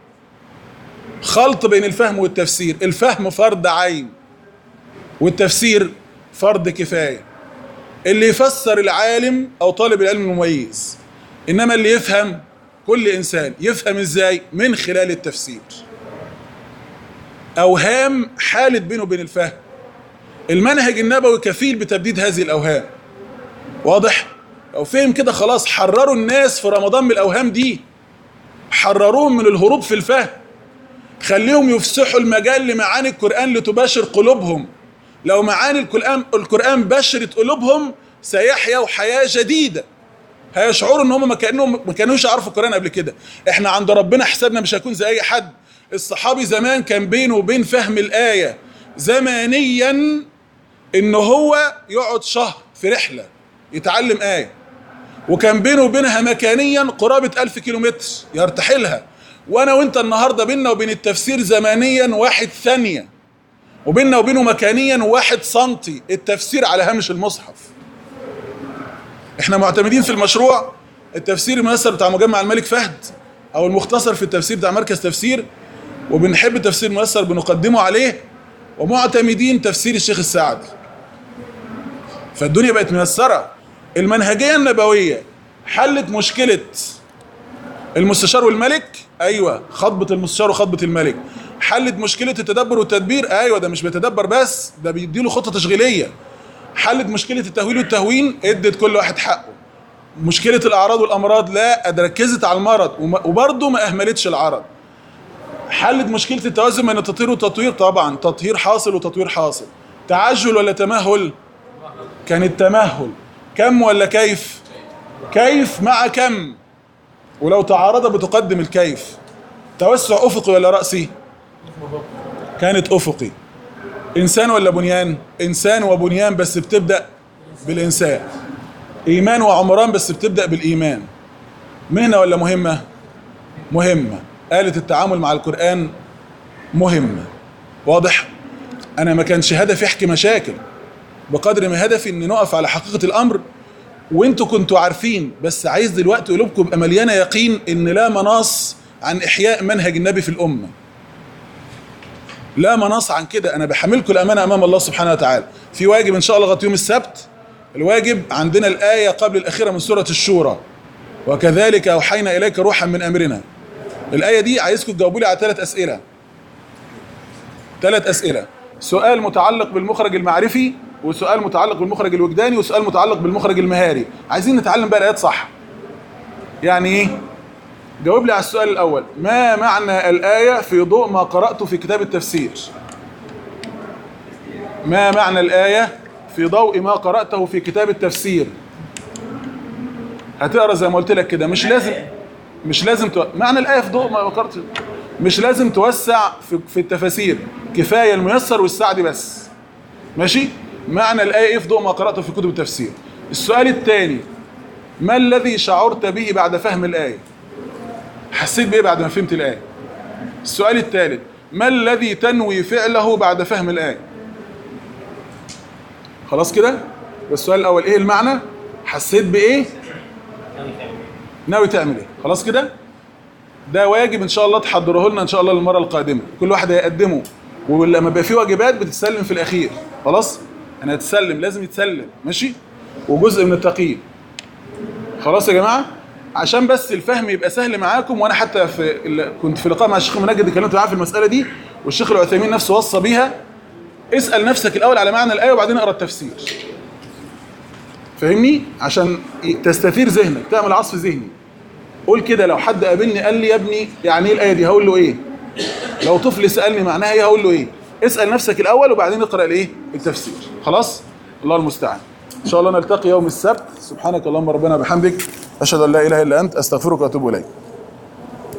[SPEAKER 1] خلط بين الفهم والتفسير الفهم فرض عين والتفسير فرض كفايه اللي يفسر العالم او طالب العلم المميز انما اللي يفهم كل انسان يفهم ازاي من خلال التفسير اوهام حالت بينه وبين الفهم المنهج النبوي كفيل بتبديد هذه الاوهام واضح لو فهم كده خلاص حرروا الناس في رمضان من الاوهام دي حرروهم من الهروب في الفهم خليهم يفسحوا المجال لمعاني القرآن لتباشر قلوبهم لو معاني القرآن القرآن بشرت قلوبهم سيحيوا حياة جديدة هيشعروا ان هم ما كانهم ما كانوش يعرفوا القرآن قبل كده احنا عند ربنا حسابنا مش هيكون زي اي حد الصحابي زمان كان بينه وبين فهم الآية زمانيا ان هو يقعد شهر في رحلة يتعلم آية وكان بينه وبينها مكانيا قرابة ألف كيلومتر يرتحلها وأنا وأنت النهاردة بيننا وبين التفسير زمانيا واحد ثانية وبيننا وبينه مكانيا واحد سنتي التفسير على هامش المصحف احنا معتمدين في المشروع التفسير الميسر بتاع مجمع الملك فهد او المختصر في التفسير بتاع مركز تفسير وبنحب التفسير الميسر بنقدمه عليه ومعتمدين تفسير الشيخ السعدي فالدنيا بقت ميسره المنهجيه النبويه حلت مشكله المستشار والملك ايوه خطبه المستشار وخطبه الملك حلت مشكله التدبر والتدبير ايوه ده مش بيتدبر بس ده بيديله خطه تشغيليه حلت مشكله التهويل والتهوين ادت كل واحد حقه مشكله الاعراض والامراض لا ده ركزت على المرض وما- وبرضه ما اهملتش العرض حلت مشكله التوازن بين التطهير والتطوير طبعا تطهير حاصل وتطوير حاصل تعجل ولا تمهل كان التمهل كم ولا كيف كيف مع كم ولو تعارض بتقدم الكيف توسع افقي ولا راسي كانت افقي انسان ولا بنيان انسان وبنيان بس بتبدا بالانسان ايمان وعمران بس بتبدا بالايمان مهنه ولا مهمه مهمه آلة التعامل مع القرآن مهمة واضح أنا ما كانش هدفي أحكي مشاكل بقدر ما هدفي إن نقف على حقيقة الأمر وانتوا كنتوا عارفين بس عايز دلوقتي قلوبكم يبقى مليانة يقين إن لا مناص عن إحياء منهج النبي في الأمة لا مناص عن كده أنا بحملكم الأمانة أمام الله سبحانه وتعالى في واجب إن شاء الله لغاية يوم السبت الواجب عندنا الآية قبل الأخيرة من سورة الشورى وكذلك أوحينا إليك روحا من أمرنا الآية دي عايزكم تجاوبوا لي على ثلاث أسئلة ثلاث أسئلة سؤال متعلق بالمخرج المعرفي وسؤال متعلق بالمخرج الوجداني وسؤال متعلق بالمخرج المهاري عايزين نتعلم بقى الآيات صح يعني إيه جاوب لي على السؤال الأول ما معنى الآية في ضوء ما قرأته في كتاب التفسير ما معنى الآية في ضوء ما قرأته في كتاب التفسير هتقرا زي ما قلت لك كده مش لازم مش لازم تو... معنى الآية في ضوء ما ذكرت مش لازم توسع في, في التفاسير كفاية الميسر والسعدي بس ماشي معنى الآية إيه في ضوء ما قرأته في كتب التفسير السؤال الثاني ما الذي شعرت به بعد فهم الآية حسيت بإيه بعد ما فهمت الآية السؤال الثالث ما الذي تنوي فعله بعد فهم الآية خلاص كده السؤال الأول إيه المعنى حسيت بإيه ناوي تعمل ايه خلاص كده ده واجب ان شاء الله تحضره لنا ان شاء الله للمره القادمه كل واحد هيقدمه ولما يبقى في واجبات بتتسلم في الاخير خلاص انا هتسلم لازم يتسلم ماشي وجزء من التقييم خلاص يا جماعه عشان بس الفهم يبقى سهل معاكم وانا حتى في ال... كنت في لقاء مع الشيخ منجد اتكلمت معاه في المساله دي والشيخ العثيمين نفسه وصى بيها اسال نفسك الاول على معنى الايه وبعدين اقرا التفسير فاهمني عشان تستثير ذهنك تعمل عصف ذهني قول كده لو حد قابلني قال لي يا ابني يعني ايه الايه دي هقول له ايه لو طفل سالني معناها ايه هقول له ايه اسال نفسك الاول وبعدين اقرا الايه التفسير خلاص الله المستعان ان شاء الله نلتقي يوم السبت سبحانك اللهم ربنا بحمدك اشهد ان لا اله الا انت استغفرك واتوب اليك